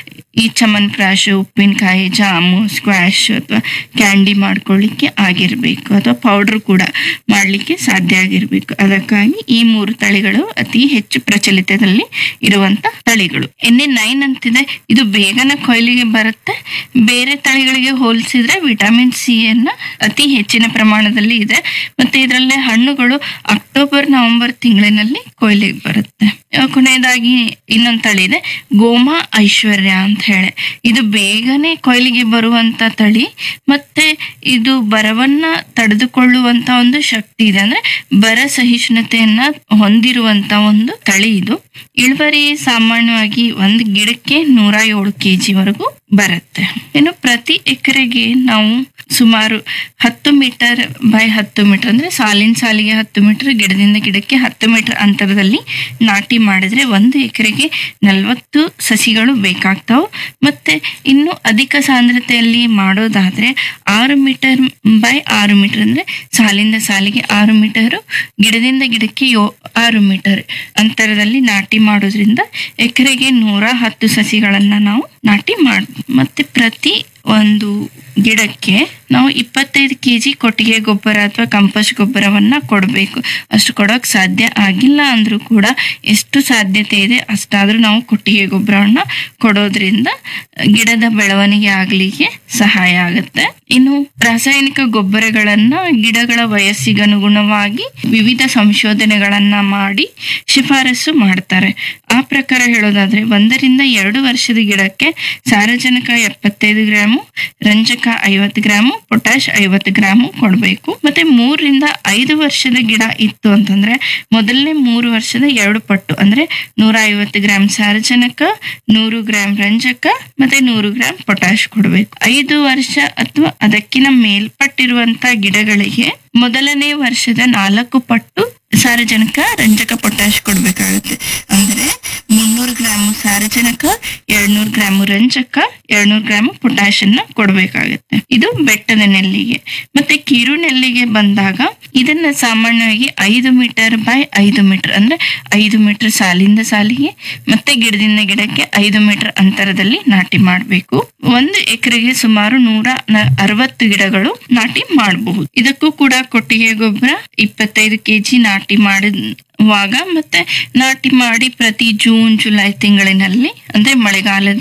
ಈ ಚಮನ್ಪ್ರಾಶ್ ಉಪ್ಪಿನಕಾಯಿ ಜಾಮು ಸ್ಕ್ವಾಶ್ ಅಥವಾ ಕ್ಯಾಂಡಿ ಮಾಡ್ಕೊಳ್ಳಿಕ್ಕೆ ಆಗಿರ್ಬೇಕು ಅಥವಾ ಪೌಡರ್ ಕೂಡ ಮಾಡಲಿಕ್ಕೆ ಸಾಧ್ಯ ಆಗಿರ್ಬೇಕು ಅದಕ್ಕಾಗಿ ಈ ಮೂರು ತಳಿಗಳು ಅತಿ ಹೆಚ್ಚು ಪ್ರಚಲಿತದಲ್ಲಿ ಇರುವಂತ ತಳಿಗಳು ಎಣ್ಣೆ ನೈನ್ ಅಂತಿದೆ ಇದು ಬೇಗನೆ ಕೊಯ್ಲಿಗೆ ಬರುತ್ತೆ ಬೇರೆ ತಳಿಗಳಿಗೆ ಹೋಲಿಸಿದ್ರೆ ವಿಟಮಿನ್ ಸಿ ಅನ್ನ ಅತಿ ಹೆಚ್ಚಿನ ಪ್ರಮಾಣದಲ್ಲಿ ಇದೆ ಮತ್ತೆ ಇದರಲ್ಲೇ ಹಣ್ಣುಗಳು ಅಕ್ಟೋಬರ್ ನವೆಂಬರ್ ತಿಂಗಳಿನಲ್ಲಿ ಕೊಯ್ಲಿಗೆ ಬರುತ್ತೆ ಆ, ಕೊನೆಯದಾಗಿ ಇನ್ನೊಂದು ತಳಿ ಇದೆ ಗೋಮಾ ಐಶ್ವರ್ಯ ಅಂತ ಹೇಳಿ ಇದು ಬೇಗನೆ ಕೊಯ್ಲಿಗೆ ಬರುವಂತ ತಳಿ ಮತ್ತೆ ಇದು ಬರವನ್ನ ತಡೆದುಕೊಳ್ಳುವಂತ ಒಂದು ಶಕ್ತಿ ಇದೆ ಅಂದ್ರೆ ಬರ ಸಹಿಷ್ಣುತೆಯನ್ನ ಹೊಂದಿರುವಂತ ಒಂದು ತಳಿ ಇದು ಇಳುವರಿ ಸಾಮಾನ್ಯವಾಗಿ ಒಂದು ಗಿಡಕ್ಕೆ ನೂರ ಏಳು ಕೆಜಿ ವರೆಗೂ ಬರುತ್ತೆ ಇನ್ನು ಪ್ರತಿ ಎಕರೆಗೆ ನಾವು ಸುಮಾರು ಹತ್ತು ಮೀಟರ್ ಬೈ ಹತ್ತು ಮೀಟರ್ ಅಂದ್ರೆ ಸಾಲಿನ ಸಾಲಿಗೆ ಹತ್ತು ಮೀಟರ್ ಗಿಡದಿಂದ ಗಿಡಕ್ಕೆ ಹತ್ತು ಮೀಟರ್ ಅಂತರದಲ್ಲಿ ನಾಟಿ ಮಾಡಿದ್ರೆ ಒಂದು ಎಕರೆಗೆ ನಲವತ್ತು ಸಸಿಗಳು ಬೇಕಾಗ್ತಾವೆ ಮತ್ತೆ ಇನ್ನು ಅಧಿಕ ಸಾಂದ್ರತೆಯಲ್ಲಿ ಮಾಡೋದಾದ್ರೆ ಆರು ಮೀಟರ್ ಬೈ ಆರು ಮೀಟರ್ ಅಂದ್ರೆ ಸಾಲಿಂದ ಸಾಲಿಗೆ ಆರು ಮೀಟರ್ ಗಿಡದಿಂದ ಗಿಡಕ್ಕೆ ಯೋ ಆರು ಮೀಟರ್ ಅಂತರದಲ್ಲಿ ನಾಟಿ ಮಾಡೋದ್ರಿಂದ ಎಕರೆಗೆ ನೂರ ಹತ್ತು ಸಸಿಗಳನ್ನ ನಾವು ನಾಟಿ ಮಾಡ ಮತ್ತೆ ಪ್ರತಿ ಒಂದು ಗಿಡಕ್ಕೆ ನಾವು ಇಪ್ಪತ್ತೈದು ಕೆ ಜಿ ಕೊಟ್ಟಿಗೆ ಗೊಬ್ಬರ ಅಥವಾ ಕಂಪೋಸ್ಟ್ ಗೊಬ್ಬರವನ್ನ ಕೊಡಬೇಕು ಅಷ್ಟು ಕೊಡೋಕೆ ಸಾಧ್ಯ ಆಗಿಲ್ಲ ಅಂದ್ರೂ ಕೂಡ ಎಷ್ಟು ಸಾಧ್ಯತೆ ಇದೆ ಅಷ್ಟಾದ್ರೂ ನಾವು ಕೊಟ್ಟಿಗೆ ಗೊಬ್ಬರವನ್ನ ಕೊಡೋದ್ರಿಂದ ಗಿಡದ ಬೆಳವಣಿಗೆ ಆಗ್ಲಿಕ್ಕೆ ಸಹಾಯ ಆಗುತ್ತೆ ಇನ್ನು ರಾಸಾಯನಿಕ ಗೊಬ್ಬರಗಳನ್ನ ಗಿಡಗಳ ವಯಸ್ಸಿಗನುಗುಣವಾಗಿ ವಿವಿಧ ಸಂಶೋಧನೆಗಳನ್ನ ಮಾಡಿ ಶಿಫಾರಸು ಮಾಡ್ತಾರೆ ಆ ಪ್ರಕಾರ ಹೇಳೋದಾದ್ರೆ ಒಂದರಿಂದ ಎರಡು ವರ್ಷದ ಗಿಡಕ್ಕೆ ಸಾರಜನಕ ಎಪ್ಪತ್ತೈದು ಗ್ರಾಮು ರಂಜಕ ಐವತ್ತು ಗ್ರಾಮು ಪೊಟ್ಯಾಶ್ ಐವತ್ತು ಗ್ರಾಮು ಕೊಡಬೇಕು ಮತ್ತೆ ಮೂರರಿಂದ ಐದು ವರ್ಷದ ಗಿಡ ಇತ್ತು ಅಂತಂದ್ರೆ ಮೊದಲನೇ ಮೂರು ವರ್ಷದ ಎರಡು ಪಟ್ಟು ಅಂದ್ರೆ ನೂರ ಐವತ್ತು ಗ್ರಾಮ್ ಸಾರಜನಕ ನೂರು ಗ್ರಾಮ್ ರಂಜಕ ಮತ್ತೆ ನೂರು ಗ್ರಾಮ್ ಪೊಟ್ಯಾಶ್ ಕೊಡಬೇಕು ಐದು ವರ್ಷ ಅಥವಾ ಅದಕ್ಕಿಂತ ಮೇಲ್ಪಟ್ಟಿರುವಂತ ಗಿಡಗಳಿಗೆ ಮೊದಲನೇ ವರ್ಷದ ನಾಲ್ಕು ಪಟ್ಟು ಸಾರಜನಕ ರಂಜಕ ಪೊಟ್ಯಾಶ್ ಕೊಡ್ಬೇಕಾಗುತ್ತೆ ಅಂದ್ರೆ ಮುನ್ನೂರು ಗ್ರಾಮ್ ಸಾರಜನಕ ಎರಡ್ನೂರು ಗ್ರಾಮ್ ರಂಜಕ ಎರಡ್ನೂರು ಗ್ರಾಮ್ ಪೊಟ್ಯಾಶ್ ಅನ್ನ ಕೊಡ್ಬೇಕಾಗತ್ತೆ ಇದು ಬೆಟ್ಟದ ನೆಲ್ಲಿಗೆ ಮತ್ತೆ ಕಿರು ನೆಲ್ಲಿಗೆ ಬಂದಾಗ ಇದನ್ನ ಸಾಮಾನ್ಯವಾಗಿ ಐದು ಮೀಟರ್ ಬೈ ಐದು ಮೀಟರ್ ಅಂದ್ರೆ ಐದು ಮೀಟರ್ ಸಾಲಿಂದ ಸಾಲಿಗೆ ಮತ್ತೆ ಗಿಡದಿಂದ ಗಿಡಕ್ಕೆ ಐದು ಮೀಟರ್ ಅಂತರದಲ್ಲಿ ನಾಟಿ ಮಾಡಬೇಕು ಒಂದು ಎಕರೆಗೆ ಸುಮಾರು ನೂರ ನ- ಅರವತ್ತು ಗಿಡಗಳು ನಾಟಿ ಮಾಡಬಹುದು ಇದಕ್ಕೂ ಕೂಡ ಕೊಟ್ಟಿಗೆ ಗೊಬ್ಬರ ಇಪ್ಪತ್ತೈದು ಕೆಜಿ ನಾಟಿ ಮಾಡುವಾಗ ಮತ್ತೆ ನಾಟಿ ಮಾಡಿ ಪ್ರತಿ ಜೂನ್ ಜುಲೈ ತಿಂಗಳಿನಲ್ಲಿ ಅಂದ್ರೆ ಮಳೆಗಾಲದ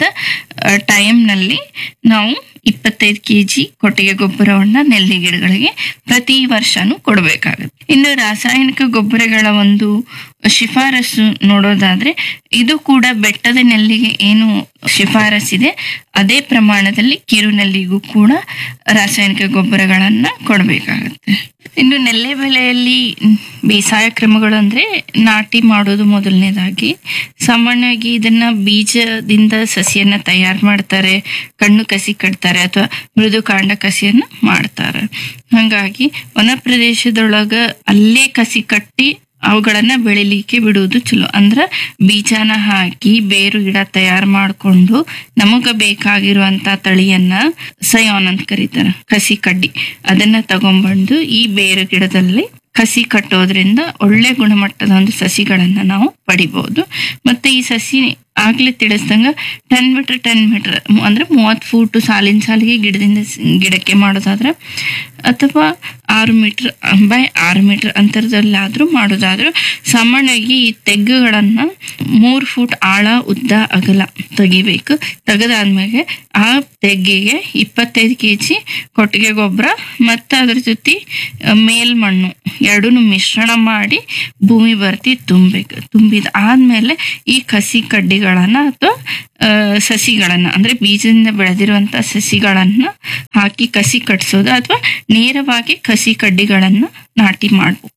ಟೈಮ್ನಲ್ಲಿ ನಾವು ಇಪ್ಪತ್ತೈದು ಕೆಜಿ ಕೊಟ್ಟಿಗೆ ಗೊಬ್ಬರವನ್ನ ನೆಲ್ಲಿ ಗಿಡಗಳಿಗೆ ಪ್ರತಿ ವರ್ಷನೂ ಕೊಡಬೇಕಾಗುತ್ತೆ ಇನ್ನು ರಾಸಾಯನಿಕ ಗೊಬ್ಬರಗಳ ಒಂದು ಶಿಫಾರಸು ನೋಡೋದಾದ್ರೆ ಇದು ಕೂಡ ಬೆಟ್ಟದ ನೆಲ್ಲಿಗೆ ಏನು ಶಿಫಾರಸ್ಸಿದೆ ಅದೇ ಪ್ರಮಾಣದಲ್ಲಿ ಕಿರು ನೆಲ್ಲಿಗೂ ಕೂಡ ರಾಸಾಯನಿಕ ಗೊಬ್ಬರಗಳನ್ನ ಕೊಡಬೇಕಾಗತ್ತೆ ಇನ್ನು ನೆಲ್ಲೆ ಬೆಳೆಯಲ್ಲಿ ಬೇಸಾಯ ಕ್ರಮಗಳು ಅಂದ್ರೆ ನಾಟಿ ಮಾಡೋದು ಮೊದಲನೇದಾಗಿ ಸಾಮಾನ್ಯವಾಗಿ ಇದನ್ನ ಬೀಜದಿಂದ ಸಸಿಯನ್ನ ತಯಾರು ಮಾಡ್ತಾರೆ ಕಣ್ಣು ಕಸಿ ಕಟ್ತಾರೆ ಅಥವಾ ಮೃದು ಕಾಂಡ ಕಸಿಯನ್ನ ಮಾಡ್ತಾರೆ ಹಾಗಾಗಿ ವನ ಪ್ರದೇಶದೊಳಗ ಅಲ್ಲೇ ಕಸಿ ಕಟ್ಟಿ ಅವುಗಳನ್ನ ಬೆಳಿಲಿಕ್ಕೆ ಬಿಡುವುದು ಚಲೋ ಅಂದ್ರ ಬೀಜನ ಹಾಕಿ ಬೇರು ಗಿಡ ತಯಾರು ಮಾಡ್ಕೊಂಡು ನಮಗ ಬೇಕಾಗಿರುವಂತ ತಳಿಯನ್ನ ಸಯೋನ್ ಅಂತ ಕರೀತಾರ ಕಸಿ ಕಡ್ಡಿ ಅದನ್ನ ತಗೊಂಡ್ಬಂದು ಈ ಬೇರು ಗಿಡದಲ್ಲಿ ಕಸಿ ಕಟ್ಟೋದ್ರಿಂದ ಒಳ್ಳೆ ಗುಣಮಟ್ಟದ ಒಂದು ಸಸಿಗಳನ್ನ ನಾವು ಪಡಿಬಹುದು ಮತ್ತೆ ಈ ಸಸಿ ಆಗ್ಲೇ ತಿಳಿಸ್ದಂಗ ಟೆನ್ ಮೀಟರ್ ಟೆನ್ ಮೀಟರ್ ಅಂದ್ರೆ ಮೂವತ್ತು ಫೂಟ್ ಸಾಲಿನ ಸಾಲಿಗೆ ಗಿಡದಿಂದ ಸ್- ಗಿಡಕ್ಕೆ ಮಾಡೋದಾದ್ರೆ ಅಥವಾ ಆರು ಮೀಟರ್ ಬೈ ಆರು ಮೀಟರ್ ಅಂತರದಲ್ಲಾದ್ರೂ ಮಾಡೋದಾದ್ರೂ ಸಾಮಾನ್ಯವಾಗಿ ಈ ತೆಗ್ಗುಗಳನ್ನ ಮೂರು ಫೂಟ್ ಆಳ ಉದ್ದ ಅಗಲ ತೆಗಿಬೇಕು ತೆಗೆದಾದ್ಮೇಲೆ ಆ ತೆಗ್ಗಿಗೆ ಇಪ್ಪತ್ತೈದು ಕೆ ಜಿ ಕೊಟ್ಟಿಗೆ ಗೊಬ್ಬರ ಮತ್ತು ಅದ್ರ ಜೊತೆ ಆ, ಮೇಲ್ಮಣ್ಣು ಎರಡೂ ಮಿಶ್ರಣ ಮಾಡಿ ಭೂಮಿ ಬರ್ತಿ ತುಂಬಬೇಕು ತುಂಬಿದ ಆದ್ಮೇಲೆ ಈ ಕಸಿ ಕಡ್ಡಿಗಳನ್ನ ಅಥವಾ ಆ, ಸಸಿಗಳನ್ನ ಅಂದ್ರೆ ಬೀಜದಿಂದ ಬೆಳೆದಿರುವಂತ ಸಸಿಗಳನ್ನ ಹಾಕಿ ಕಸಿ ಕಟ್ಸೋದು ಅಥವಾ ನೇರವಾಗಿ ಕಸಿ ಕಡ್ಡಿಗಳನ್ನ ನಾಟಿ ಮಾಡ್ಬೋದು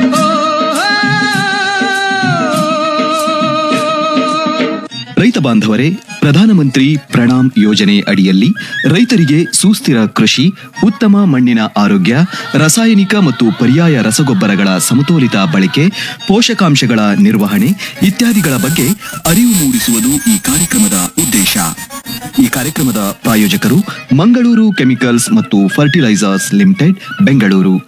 ರೈತ ಬಾಂಧವರೇ ಪ್ರಧಾನಮಂತ್ರಿ ಪ್ರಣಾಮ್ ಯೋಜನೆ ಅಡಿಯಲ್ಲಿ ರೈತರಿಗೆ ಸುಸ್ಥಿರ ಕೃಷಿ ಉತ್ತಮ ಮಣ್ಣಿನ ಆರೋಗ್ಯ ರಾಸಾಯನಿಕ ಮತ್ತು ಪರ್ಯಾಯ ರಸಗೊಬ್ಬರಗಳ ಸಮತೋಲಿತ ಬಳಕೆ ಪೋಷಕಾಂಶಗಳ ನಿರ್ವಹಣೆ ಇತ್ಯಾದಿಗಳ ಬಗ್ಗೆ ಅರಿವು ಮೂಡಿಸುವುದು ಈ ಕಾರ್ಯಕ್ರಮದ ಉದ್ದೇಶ ಈ ಕಾರ್ಯಕ್ರಮದ ಪ್ರಾಯೋಜಕರು ಮಂಗಳೂರು ಕೆಮಿಕಲ್ಸ್ ಮತ್ತು ಫರ್ಟಿಲೈಸರ್ಸ್ ಲಿಮಿಟೆಡ್ ಬೆಂಗಳೂರು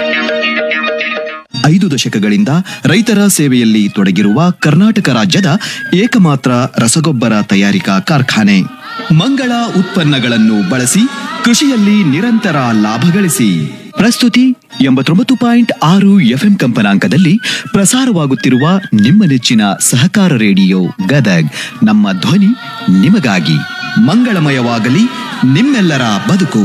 ಐದು ದಶಕಗಳಿಂದ ರೈತರ ಸೇವೆಯಲ್ಲಿ ತೊಡಗಿರುವ ಕರ್ನಾಟಕ ರಾಜ್ಯದ ಏಕಮಾತ್ರ ರಸಗೊಬ್ಬರ ತಯಾರಿಕಾ ಕಾರ್ಖಾನೆ ಮಂಗಳ ಉತ್ಪನ್ನಗಳನ್ನು ಬಳಸಿ ಕೃಷಿಯಲ್ಲಿ ನಿರಂತರ ಲಾಭ ಗಳಿಸಿ ಪ್ರಸ್ತುತಿ ಎಂಬತ್ತೊಂಬತ್ತು ಪಾಯಿಂಟ್ ಆರು ಎಫ್ಎಂ ಕಂಪನಾಂಕದಲ್ಲಿ ಪ್ರಸಾರವಾಗುತ್ತಿರುವ ನಿಮ್ಮ ನೆಚ್ಚಿನ ಸಹಕಾರ ರೇಡಿಯೋ ಗದಗ್ ನಮ್ಮ ಧ್ವನಿ ನಿಮಗಾಗಿ ಮಂಗಳಮಯವಾಗಲಿ ನಿಮ್ಮೆಲ್ಲರ ಬದುಕು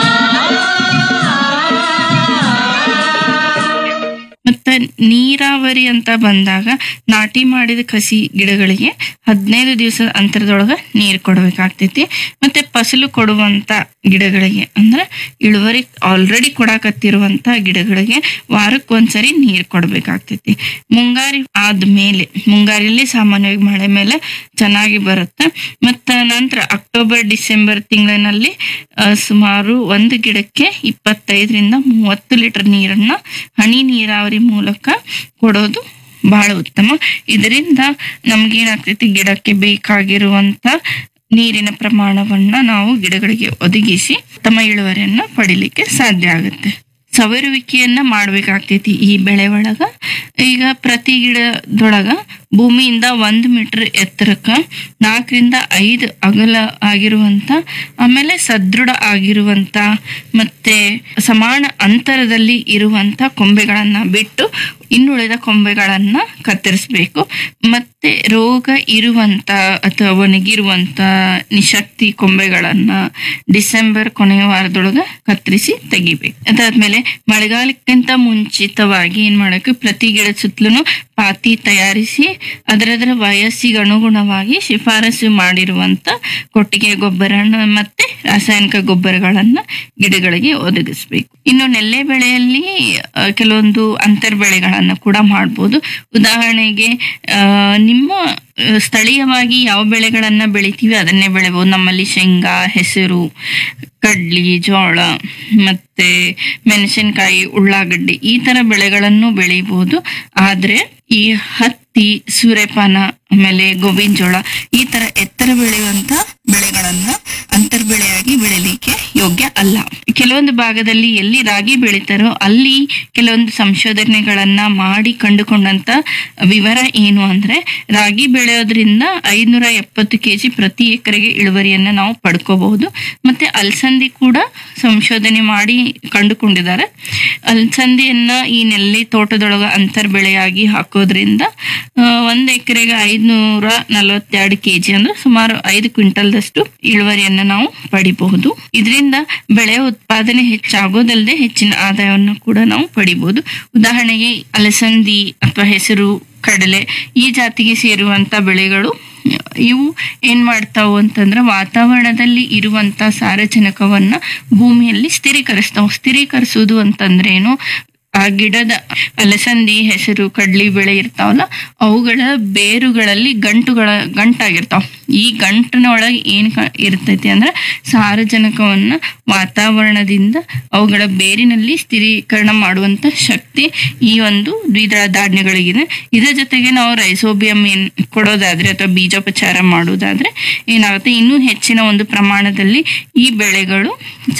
ಮತ್ತೆ ನೀರಾವರಿ ಅಂತ ಬಂದಾಗ ನಾಟಿ ಮಾಡಿದ ಕಸಿ ಗಿಡಗಳಿಗೆ ಹದಿನೈದು ದಿವಸದ ಅಂತರದೊಳಗ ನೀರು ಕೊಡಬೇಕಾಗ್ತೈತಿ ಮತ್ತೆ ಫಸಲು ಕೊಡುವಂತ ಗಿಡಗಳಿಗೆ ಅಂದ್ರೆ ಇಳುವರಿ ಆಲ್ರೆಡಿ ಕೊಡಾಕತ್ತಿರುವಂತ ಗಿಡಗಳಿಗೆ ವಾರಕ್ಕೆ ಒಂದ್ಸರಿ ನೀರು ಕೊಡಬೇಕಾಗ್ತೈತಿ ಮುಂಗಾರಿ ಆದ್ಮೇಲೆ ಮುಂಗಾರಿಯಲ್ಲಿ ಸಾಮಾನ್ಯವಾಗಿ ಮಳೆ ಮೇಲೆ ಚೆನ್ನಾಗಿ ಬರುತ್ತೆ ಮತ್ತೆ ನಂತರ ಅಕ್ಟೋಬರ್ ಡಿಸೆಂಬರ್ ತಿಂಗಳಿನಲ್ಲಿ ಆ, ಸುಮಾರು ಒಂದು ಗಿಡಕ್ಕೆ ಇಪ್ಪತ್ತೈದರಿಂದ ಮೂವತ್ತು ಲೀಟರ್ ನೀರನ್ನ ಹನಿ ನೀರಾವರಿ ಮೂಲಕ ಕೊಡೋದು ಬಹಳ ಉತ್ತಮ ಇದರಿಂದ ನಮ್ಗೇನಾಗ್ತೈತಿ ಗಿಡಕ್ಕೆ ಬೇಕಾಗಿರುವಂತ ನೀರಿನ ಪ್ರಮಾಣವನ್ನ ನಾವು ಗಿಡಗಳಿಗೆ ಒದಗಿಸಿ ತಮ್ಮ ಇಳುವರಿಯನ್ನ ಪಡಿಲಿಕ್ಕೆ ಸಾಧ್ಯ ಆಗುತ್ತೆ ಸವರುವಿಕೆಯನ್ನ ಮಾಡ್ಬೇಕಾಗ್ತೈತಿ ಈ ಬೆಳೆ ಒಳಗ ಈಗ ಪ್ರತಿ ಗಿಡದೊಳಗ ಭೂಮಿಯಿಂದ ಒಂದು ಮೀಟರ್ ಎತ್ತರಕ್ಕ ನಾಲ್ಕರಿಂದ ಐದು ಅಗಲ ಆಗಿರುವಂತ ಆಮೇಲೆ ಸದೃಢ ಆಗಿರುವಂತ ಮತ್ತೆ ಸಮಾನ ಅಂತರದಲ್ಲಿ ಇರುವಂತ ಕೊಂಬೆಗಳನ್ನ ಬಿಟ್ಟು ಇನ್ನುಳಿದ ಕೊಂಬೆಗಳನ್ನ ಕತ್ತರಿಸ್ಬೇಕು ಮತ್ತೆ ರೋಗ ಇರುವಂತ ಅಥವಾ ಒಣಗಿರುವಂತ ನಿಶಕ್ತಿ ಕೊಂಬೆಗಳನ್ನ ಡಿಸೆಂಬರ್ ಕೊನೆಯ ವಾರದೊಳಗ ಕತ್ತರಿಸಿ ತೆಗಿಬೇಕು ಅದಾದ್ಮೇಲೆ ಮಳೆಗಾಲಕ್ಕಿಂತ ಮುಂಚಿತವಾಗಿ ಏನ್ ಮಾಡಬೇಕು ಪ್ರತಿ ಗಿಡದ ಸುತ್ತಲೂ ಪಾತಿ ತಯಾರಿಸಿ ಅದರದರ ವಯಸ್ಸಿಗೆ ಅನುಗುಣವಾಗಿ ಶಿಫಾರಸು ಮಾಡಿರುವಂತ ಕೊಟ್ಟಿಗೆ ಗೊಬ್ಬರನ ಮತ್ತೆ ರಾಸಾಯನಿಕ ಗೊಬ್ಬರಗಳನ್ನ ಗಿಡಗಳಿಗೆ ಒದಗಿಸ್ಬೇಕು ಇನ್ನು ನೆಲ್ಲೆ ಬೆಳೆಯಲ್ಲಿ ಆ, ಕೆಲವೊಂದು ಅಂತರ್ ಬೆಳೆಗಳನ್ನ ಕೂಡ ಮಾಡ್ಬೋದು ಉದಾಹರಣೆಗೆ ಆ, ನಿಮ್ಮ ಆ, ಸ್ಥಳೀಯವಾಗಿ ಯಾವ ಬೆಳೆಗಳನ್ನ ಬೆಳಿತೀವಿ ಅದನ್ನೇ ಬೆಳಿಬಹುದು ನಮ್ಮಲ್ಲಿ ಶೇಂಗಾ ಹೆಸರು ಕಡ್ಲಿ ಜೋಳ ಮತ್ತೆ ಮೆಣಸಿನಕಾಯಿ ಉಳ್ಳಾಗಡ್ಡಿ ಈ ತರ ಬೆಳೆಗಳನ್ನು ಬೆಳಿಬಹುದು ಆದ್ರೆ ಈ ಹತ್ತಿ ಸೂರ್ಯಪಾನ ಆಮೇಲೆ ಗೋವಿನ ಜೋಳ ಈ ತರ ಎತ್ತರ ಬೆಳೆಯುವಂತ ಬೆಳೆಗಳನ್ನ ಅಂತರ್ ಬೆಳೆಯಾಗಿ ಬೆಳಿಲಿಕ್ಕೆ ಯೋಗ್ಯ ಅಲ್ಲ ಕೆಲವೊಂದು ಭಾಗದಲ್ಲಿ ಎಲ್ಲಿ ರಾಗಿ ಬೆಳಿತಾರೋ ಅಲ್ಲಿ ಕೆಲವೊಂದು ಸಂಶೋಧನೆಗಳನ್ನ ಮಾಡಿ ಕಂಡುಕೊಂಡಂತ ವಿವರ ಏನು ಅಂದ್ರೆ ರಾಗಿ ಬೆಳೆಯೋದ್ರಿಂದ ಐನೂರ ಎಪ್ಪತ್ತು ಕೆಜಿ ಪ್ರತಿ ಎಕರೆಗೆ ಇಳುವರಿಯನ್ನ ನಾವು ಪಡ್ಕೋಬಹುದು ಮತ್ತೆ ಅಲಸಂದಿ ಕೂಡ ಸಂಶೋಧನೆ ಮಾಡಿ ಕಂಡುಕೊಂಡಿದ್ದಾರೆ ಅಲಸಂದಿಯನ್ನ ಈ ನೆಲ್ಲಿ ತೋಟದೊಳಗ ಅಂತರ್ ಬೆಳೆಯಾಗಿ ಹಾಕೋದ್ರಿಂದ ಆ, ಒಂದ್ ಎಕರೆಗೆ ಐದ್ನೂರ ನಲವತ್ತೆರಡು ಕೆಜಿ ಅಂದ್ರೆ ಸುಮಾರು ಐದು ಕ್ವಿಂಟಲ್ದಷ್ಟು ಇಳುವರಿಯನ್ನ ನಾವು ಪಡಿಬಹುದು ಇದರಿಂದ ಬೆಳೆ ಉತ್ಪಾದನೆ ಹೆಚ್ಚಾಗೋದಲ್ಲದೆ ಹೆಚ್ಚಿನ ಆದಾಯವನ್ನು ಕೂಡ ನಾವು ಪಡಿಬಹುದು ಉದಾಹರಣೆಗೆ ಅಲಸಂದಿ ಅಥವಾ ಹೆಸರು ಕಡಲೆ ಈ ಜಾತಿಗೆ ಸೇರುವಂತ ಬೆಳೆಗಳು ಇವು ಏನ್ ಮಾಡ್ತಾವು ಅಂತಂದ್ರೆ ವಾತಾವರಣದಲ್ಲಿ ಇರುವಂತ ಸಾರಜನಕವನ್ನ ಭೂಮಿಯಲ್ಲಿ ಸ್ಥಿರೀಕರಿಸ್ತಾವ ಸ್ಥಿರೀಕರಿಸುವುದು ಅಂತಂದ್ರೆ ಏನು ಆ ಗಿಡದ ಅಲಸಂದಿ ಹೆಸರು ಕಡ್ಲಿ ಬೆಳೆ ಇರ್ತಾವಲ್ಲ ಅವುಗಳ ಬೇರುಗಳಲ್ಲಿ ಗಂಟುಗಳ ಗಂಟಾಗಿರ್ತಾವ ಈ ಗಂಟಿನ ಒಳಗೆ ಏನ್ ಕ- ಇರ್ತೈತಿ ಅಂದ್ರೆ ಸಾರಜನಕವನ್ನ ವಾತಾವರಣದಿಂದ ಅವುಗಳ ಬೇರಿನಲ್ಲಿ ಸ್ಥಿರೀಕರಣ ಮಾಡುವಂತ ಶಕ್ತಿ ಈ ಒಂದು ದ್ವಿದಳ ಧಾನ್ಯಗಳಿಗಿದೆ ಇದರ ಜೊತೆಗೆ ನಾವು ರೈಸೋಬಿಯಂ ಏನ್ ಕೊಡೋದಾದ್ರೆ ಅಥವಾ ಬೀಜೋಪಚಾರ ಮಾಡೋದಾದ್ರೆ ಏನಾಗುತ್ತೆ ಇನ್ನೂ ಹೆಚ್ಚಿನ ಒಂದು ಪ್ರಮಾಣದಲ್ಲಿ ಈ ಬೆಳೆಗಳು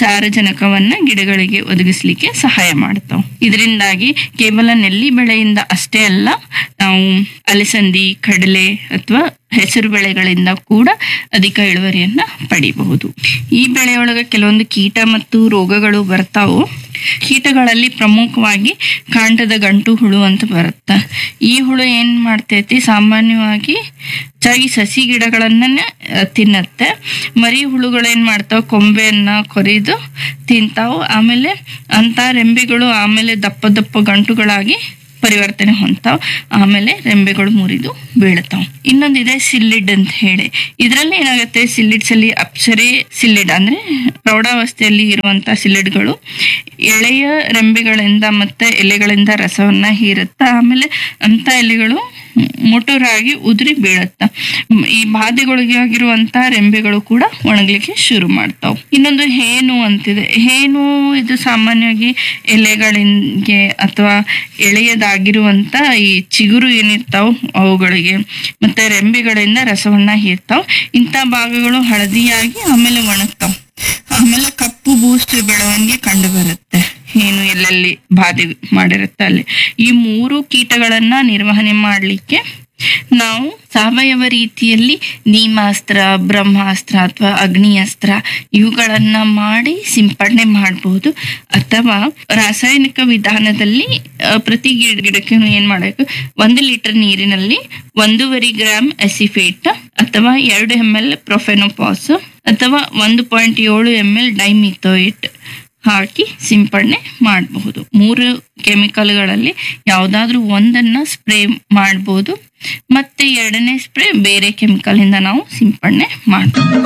ಸಾರಜನಕವನ್ನ ಗಿಡಗಳಿಗೆ ಒದಗಿಸ್ಲಿಕ್ಕೆ ಸಹಾಯ ಮಾಡ್ತಾವ ಇದರಿಂದಾಗಿ ಕೇವಲ ನೆಲ್ಲಿ ಬೆಳೆಯಿಂದ ಅಷ್ಟೇ ಅಲ್ಲ ನಾವು ಅಲಸಂದಿ ಕಡಲೆ ಅಥವಾ ಹೆಸರು ಬೆಳೆಗಳಿಂದ ಕೂಡ ಅಧಿಕ ಇಳುವರಿಯನ್ನ ಪಡಿಬಹುದು ಈ ಬೆಳೆಯೊಳಗೆ ಕೆಲವೊಂದು ಕೀಟ ಮತ್ತು ರೋಗಗಳು ಬರ್ತಾವು ಕೀಟಗಳಲ್ಲಿ ಪ್ರಮುಖವಾಗಿ ಕಾಂಡದ ಗಂಟು ಹುಳು ಅಂತ ಬರುತ್ತೆ ಈ ಹುಳು ಏನ್ ಮಾಡ್ತೈತಿ ಸಾಮಾನ್ಯವಾಗಿ ಹೆಚ್ಚಾಗಿ ಸಸಿ ಗಿಡಗಳನ್ನೇ ಅಹ್, ತಿನ್ನತ್ತೆ ಮರಿ ಹುಳುಗಳು ಏನ್ ಮಾಡ್ತಾವ ಕೊಂಬೆಯನ್ನ ಕೊರಿದು ತಿಂತಾವು ಆಮೇಲೆ ಅಂತ ರೆಂಬೆಗಳು ಆಮೇಲೆ ದಪ್ಪ ದಪ್ಪ ಗಂಟುಗಳಾಗಿ ಪರಿವರ್ತನೆ ಹೊಂದ್ತಾವ್ ಆಮೇಲೆ ರೆಂಬೆಗಳು ಮುರಿದು ಬೀಳ್ತಾವ್ ಇನ್ನೊಂದಿದೆ ಸಿಲ್ಲಿಡ್ ಅಂತ ಹೇಳಿ ಇದರಲ್ಲಿ ಏನಾಗುತ್ತೆ ಸಿಲ್ಲಿಡ್ಸ್ ಅಲ್ಲಿ ಅಪ್ಸರೆ ಸಿಲ್ಲಿಡ್ ಅಂದ್ರೆ ಪ್ರೌಢಾವಸ್ಥೆಯಲ್ಲಿ ಇರುವಂತ ಸಿಲ್ಲಿಡ್ಗಳು ಎಳೆಯ ರೆಂಬೆಗಳಿಂದ ಮತ್ತೆ ಎಲೆಗಳಿಂದ ರಸವನ್ನ ಹೀರುತ್ತ ಆಮೇಲೆ ಅಂತ ಎಲೆಗಳು ಮೊಟುರಾಗಿ ಉದುರಿ ಬೀಳತ್ತ ಮ್, ಈ ಬಾಧೆಗಳಿಗೆ ಆಗಿರುವಂತ ರೆಂಬೆಗಳು ಕೂಡ ಒಣಗ್ಲಿಕ್ಕೆ ಶುರು ಮಾಡ್ತಾವ್ ಇನ್ನೊಂದು ಹೇನು ಅಂತಿದೆ ಹೇನು ಇದು ಸಾಮಾನ್ಯವಾಗಿ ಎಲೆಗಳಿಗೆ ಅಥವಾ ಎಳೆಯದಾಗಿರುವಂತ ಈ ಚಿಗುರು ಏನಿರ್ತಾವ ಅವುಗಳಿಗೆ ಮತ್ತೆ ರೆಂಬೆಗಳಿಂದ ರಸವನ್ನ ಹೀರ್ತಾವ್ ಇಂಥ ಭಾಗಗಳು ಹಳದಿಯಾಗಿ ಆಮೇಲೆ ಒಣಗ್ತಾವ್ ಆಮೇಲೆ ಕಪ್ಪು ಬೂಸ್ಟ್ ಬೆಳವಣಿಗೆ ಕಂಡು ಬರುತ್ತೆ ಏನು ಎಲ್ಲೆಲ್ಲಿ ಬಾಧೆ ಮಾಡಿರುತ್ತೆ ಅಲ್ಲಿ ಈ ಮೂರು ಕೀಟಗಳನ್ನ ನಿರ್ವಹಣೆ ಮಾಡಲಿಕ್ಕೆ ನಾವು ಸಾವಯವ ರೀತಿಯಲ್ಲಿ ನೀಮಾಸ್ತ್ರ ಬ್ರಹ್ಮಾಸ್ತ್ರ ಅಥವಾ ಅಗ್ನಿಯಸ್ತ್ರ ಇವುಗಳನ್ನ ಮಾಡಿ ಸಿಂಪಡಣೆ ಮಾಡಬಹುದು ಅಥವಾ ರಾಸಾಯನಿಕ ವಿಧಾನದಲ್ಲಿ ಆ, ಪ್ರತಿ ಗಿಡ ಗಿಡಕ್ಕೆ ಏನ್ ಮಾಡಬೇಕು ಒಂದು ಲೀಟರ್ ನೀರಿನಲ್ಲಿ ಒಂದೂವರೆ ಗ್ರಾಮ್ ಎಸಿಫೇಟ್ ಅಥವಾ ಎರಡು ಎಮ್ ಎಲ್ ಪ್ರೊಫೆನೋಪಾಸ್ ಅಥವಾ ಒಂದು ಪಾಯಿಂಟ್ ಏಳು ಎಮ್ ಎಲ್ ಡೈಮಿಥೋಯಿಟ್ ಹಾಕಿ ಸಿಂಪಡಣೆ ಮಾಡಬಹುದು ಮೂರು ಕೆಮಿಕಲ್ಗಳಲ್ಲಿ ಯಾವುದಾದ್ರೂ ಒಂದನ್ನ ಸ್ಪ್ರೇ ಮಾಡಬಹುದು ಮತ್ತೆ ಎರಡನೇ ಸ್ಪ್ರೇ ಬೇರೆ ಕೆಮಿಕಲ್ ಇಂದ ನಾವು ಸಿಂಪಡಣೆ ಮಾಡಬಹುದು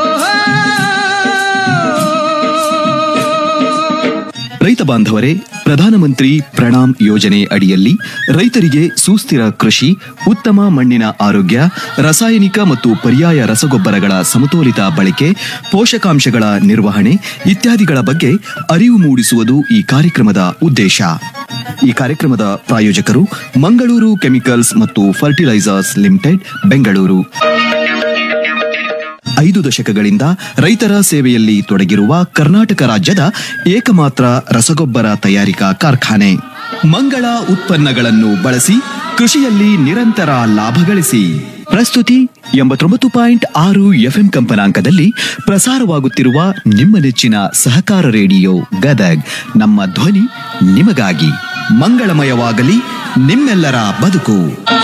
ರೈತ ಬಾಂಧವರೇ ಪ್ರಧಾನಮಂತ್ರಿ ಪ್ರಣಾಮ್ ಯೋಜನೆ ಅಡಿಯಲ್ಲಿ ರೈತರಿಗೆ ಸುಸ್ಥಿರ ಕೃಷಿ ಉತ್ತಮ ಮಣ್ಣಿನ ಆರೋಗ್ಯ ರಾಸಾಯನಿಕ ಮತ್ತು ಪರ್ಯಾಯ ರಸಗೊಬ್ಬರಗಳ ಸಮತೋಲಿತ ಬಳಕೆ ಪೋಷಕಾಂಶಗಳ ನಿರ್ವಹಣೆ ಇತ್ಯಾದಿಗಳ ಬಗ್ಗೆ ಅರಿವು ಮೂಡಿಸುವುದು ಈ ಕಾರ್ಯಕ್ರಮದ ಉದ್ದೇಶ ಈ ಕಾರ್ಯಕ್ರಮದ ಪ್ರಾಯೋಜಕರು ಮಂಗಳೂರು ಕೆಮಿಕಲ್ಸ್ ಮತ್ತು ಫರ್ಟಿಲೈಸರ್ಸ್ ಲಿಮಿಟೆಡ್ ಬೆಂಗಳೂರು ಐದು ದಶಕಗಳಿಂದ ರೈತರ ಸೇವೆಯಲ್ಲಿ ತೊಡಗಿರುವ ಕರ್ನಾಟಕ ರಾಜ್ಯದ ಏಕಮಾತ್ರ ರಸಗೊಬ್ಬರ ತಯಾರಿಕಾ ಕಾರ್ಖಾನೆ ಮಂಗಳ ಉತ್ಪನ್ನಗಳನ್ನು ಬಳಸಿ ಕೃಷಿಯಲ್ಲಿ ನಿರಂತರ ಲಾಭ ಗಳಿಸಿ ಪ್ರಸ್ತುತಿ ಎಂಬತ್ತೊಂಬತ್ತು ಪಾಯಿಂಟ್ ಆರು ಎಫ್ಎಂ ಕಂಪನಾಂಕದಲ್ಲಿ ಪ್ರಸಾರವಾಗುತ್ತಿರುವ ನಿಮ್ಮ ನೆಚ್ಚಿನ ಸಹಕಾರ ರೇಡಿಯೋ ಗದಗ್ ನಮ್ಮ ಧ್ವನಿ ನಿಮಗಾಗಿ ಮಂಗಳಮಯವಾಗಲಿ ನಿಮ್ಮೆಲ್ಲರ ಬದುಕು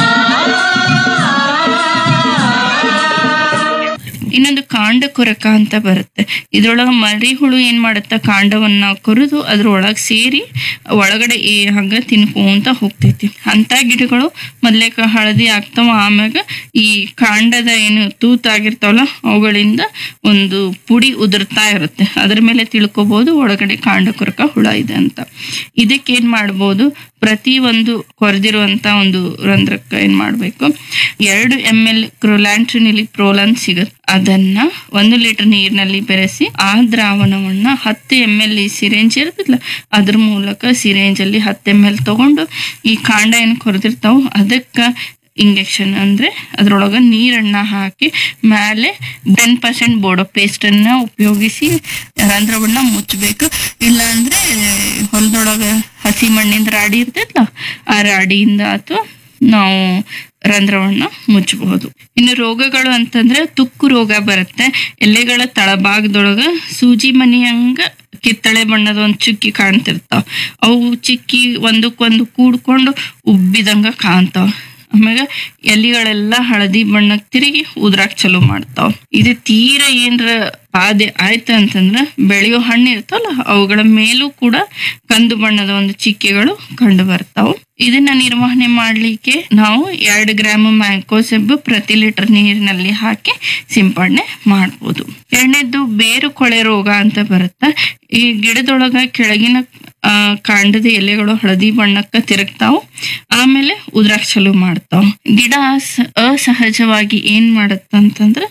ಇನ್ನೊಂದು ಕಾಂಡ ಕೊರಕ ಅಂತ ಬರುತ್ತೆ ಇದ್ರೊಳಗ ಮರಿ ಹುಳು ಏನ್ ಮಾಡುತ್ತ ಕಾಂಡವನ್ನ ಕೊರಿದು ಅದ್ರೊಳಗ್ ಸೇರಿ ಒಳಗಡೆ ಏ ಹಂಗ ತಿನ್ಕೊಂತ ಹೋಗ್ತೈತಿ ಅಂತ ಗಿಡಗಳು ಮೊದ್ಲೇಕ ಹಳದಿ ಆಗ್ತಾವ ಆಮ್ಯಾಗ ಈ ಕಾಂಡದ ಏನು ತೂತಾಗಿರ್ತಾವಲ್ಲ ಅವುಗಳಿಂದ ಒಂದು ಪುಡಿ ಉದುರ್ತಾ ಇರುತ್ತೆ ಅದ್ರ ಮೇಲೆ ತಿಳ್ಕೊಬಹುದು ಒಳಗಡೆ ಕಾಂಡ ಕೊರಕ ಹುಳ ಇದೆ ಅಂತ ಇದಕ್ಕೆ ಏನ್ ಮಾಡ್ಬೋದು ಪ್ರತಿ ಒಂದು ಕೊರೆದಿರುವಂತ ಒಂದು ರಂಧ್ರಕ್ಕೆ ಏನ್ ಮಾಡ್ಬೇಕು ಎರಡು ಎಮ್ ಎಲ್ ಕ್ರೊಲ್ಯಾಂಟ್ರಿನಿಲಿ ಪ್ರೋಲನ್ ಸಿಗುತ್ತೆ ಅದನ್ನ ಒಂದು ಲೀಟರ್ ನೀರಿನಲ್ಲಿ ಬೆರೆಸಿ ಆ ದ್ರಾವಣವನ್ನ ಹತ್ತು ಎಮ್ ಎಲ್ ಈ ಸಿರೇಂಜ್ ಇರ್ತದಲ್ಲ ಅದ್ರ ಮೂಲಕ ಸಿರೇಂಜ್ ಅಲ್ಲಿ ಹತ್ತು ಎಮ್ ಎಲ್ ತಗೊಂಡು ಈ ಕಾಂಡ ಏನ್ ಕೊರೆದಿರ್ತಾವ ಅದಕ್ಕ ಇಂಜೆಕ್ಷನ್ ಅಂದ್ರೆ ಅದ್ರೊಳಗ ನೀರನ್ನ ಹಾಕಿ ಮೇಲೆ ಟೆನ್ ಪರ್ಸೆಂಟ್ ಬೋಡೋ ಪೇಸ್ಟ್ ಅನ್ನ ಉಪಯೋಗಿಸಿ ರಂಧ್ರವನ್ನ ಮುಚ್ಚಬೇಕು ಇಲ್ಲ ಅಂದ್ರೆ ಹೊಲದೊಳಗ ಹಸಿ ಮಣ್ಣಿಂದ ರಾಡಿ ಇರ್ತೈತಲ್ಲ ಆ ರಾಡಿಯಿಂದ ಅಥವಾ ನಾವು ರಂಧ್ರವನ್ನ ಮುಚ್ಚಬಹುದು ಇನ್ನು ರೋಗಗಳು ಅಂತಂದ್ರೆ ತುಕ್ಕು ರೋಗ ಬರುತ್ತೆ ಎಲೆಗಳ ತಳಭಾಗದೊಳಗ ಸೂಜಿ ಮನಿಯಂಗ ಕಿತ್ತಳೆ ಬಣ್ಣದ ಒಂದು ಚುಕ್ಕಿ ಕಾಣ್ತಿರ್ತಾವ ಅವು ಚಿಕ್ಕಿ ಒಂದಕ್ಕೊಂದು ಕೂಡ್ಕೊಂಡು ಉಬ್ಬಿದಂಗ ಕಾಣ್ತಾವ ಆಮ್ಯಾಗ ಎಲಿಗಳೆಲ್ಲ ಹಳದಿ ಬಣ್ಣಕ್ ತಿರುಗಿ ಉದ್ರಾಕ್ ಚಲೋ ಮಾಡ್ತಾವ ಇದು ತೀರ ಏನ್ರ ಬಾಧೆ ಆಯ್ತು ಅಂತಂದ್ರ ಬೆಳೆಯೋ ಹಣ್ಣು ಇರ್ತಾವಲ್ಲ ಅವುಗಳ ಮೇಲೂ ಕೂಡ ಕಂದು ಬಣ್ಣದ ಒಂದು ಚಿಕ್ಕೆಗಳು ಕಂಡು ಬರ್ತಾವು ಇದನ್ನ ನಿರ್ವಹಣೆ ಮಾಡ್ಲಿಕ್ಕೆ ನಾವು ಎರಡು ಗ್ರಾಮ್ ಮ್ಯಾಂಕೋಸೆಬ್ಬು ಪ್ರತಿ ಲೀಟರ್ ನೀರಿನಲ್ಲಿ ಹಾಕಿ ಸಿಂಪಡಣೆ ಮಾಡ್ಬೋದು ಎರಡನೇದು ಬೇರು ಕೊಳೆ ರೋಗ ಅಂತ ಬರುತ್ತೆ ಈ ಗಿಡದೊಳಗ ಕೆಳಗಿನ ಆ, ಕಾಂಡದ ಎಲೆಗಳು ಹಳದಿ ಬಣ್ಣಕ್ಕ ತಿರುಗ್ತಾವ ಆಮೇಲೆ ಉದ್ರಾಕ್ ಚಲೋ ಮಾಡ್ತಾವ ಗಿಡ ಸ- ಅಸಹಜವಾಗಿ ಏನ್ ಮಾಡತ್ತಂತಂದ್ರ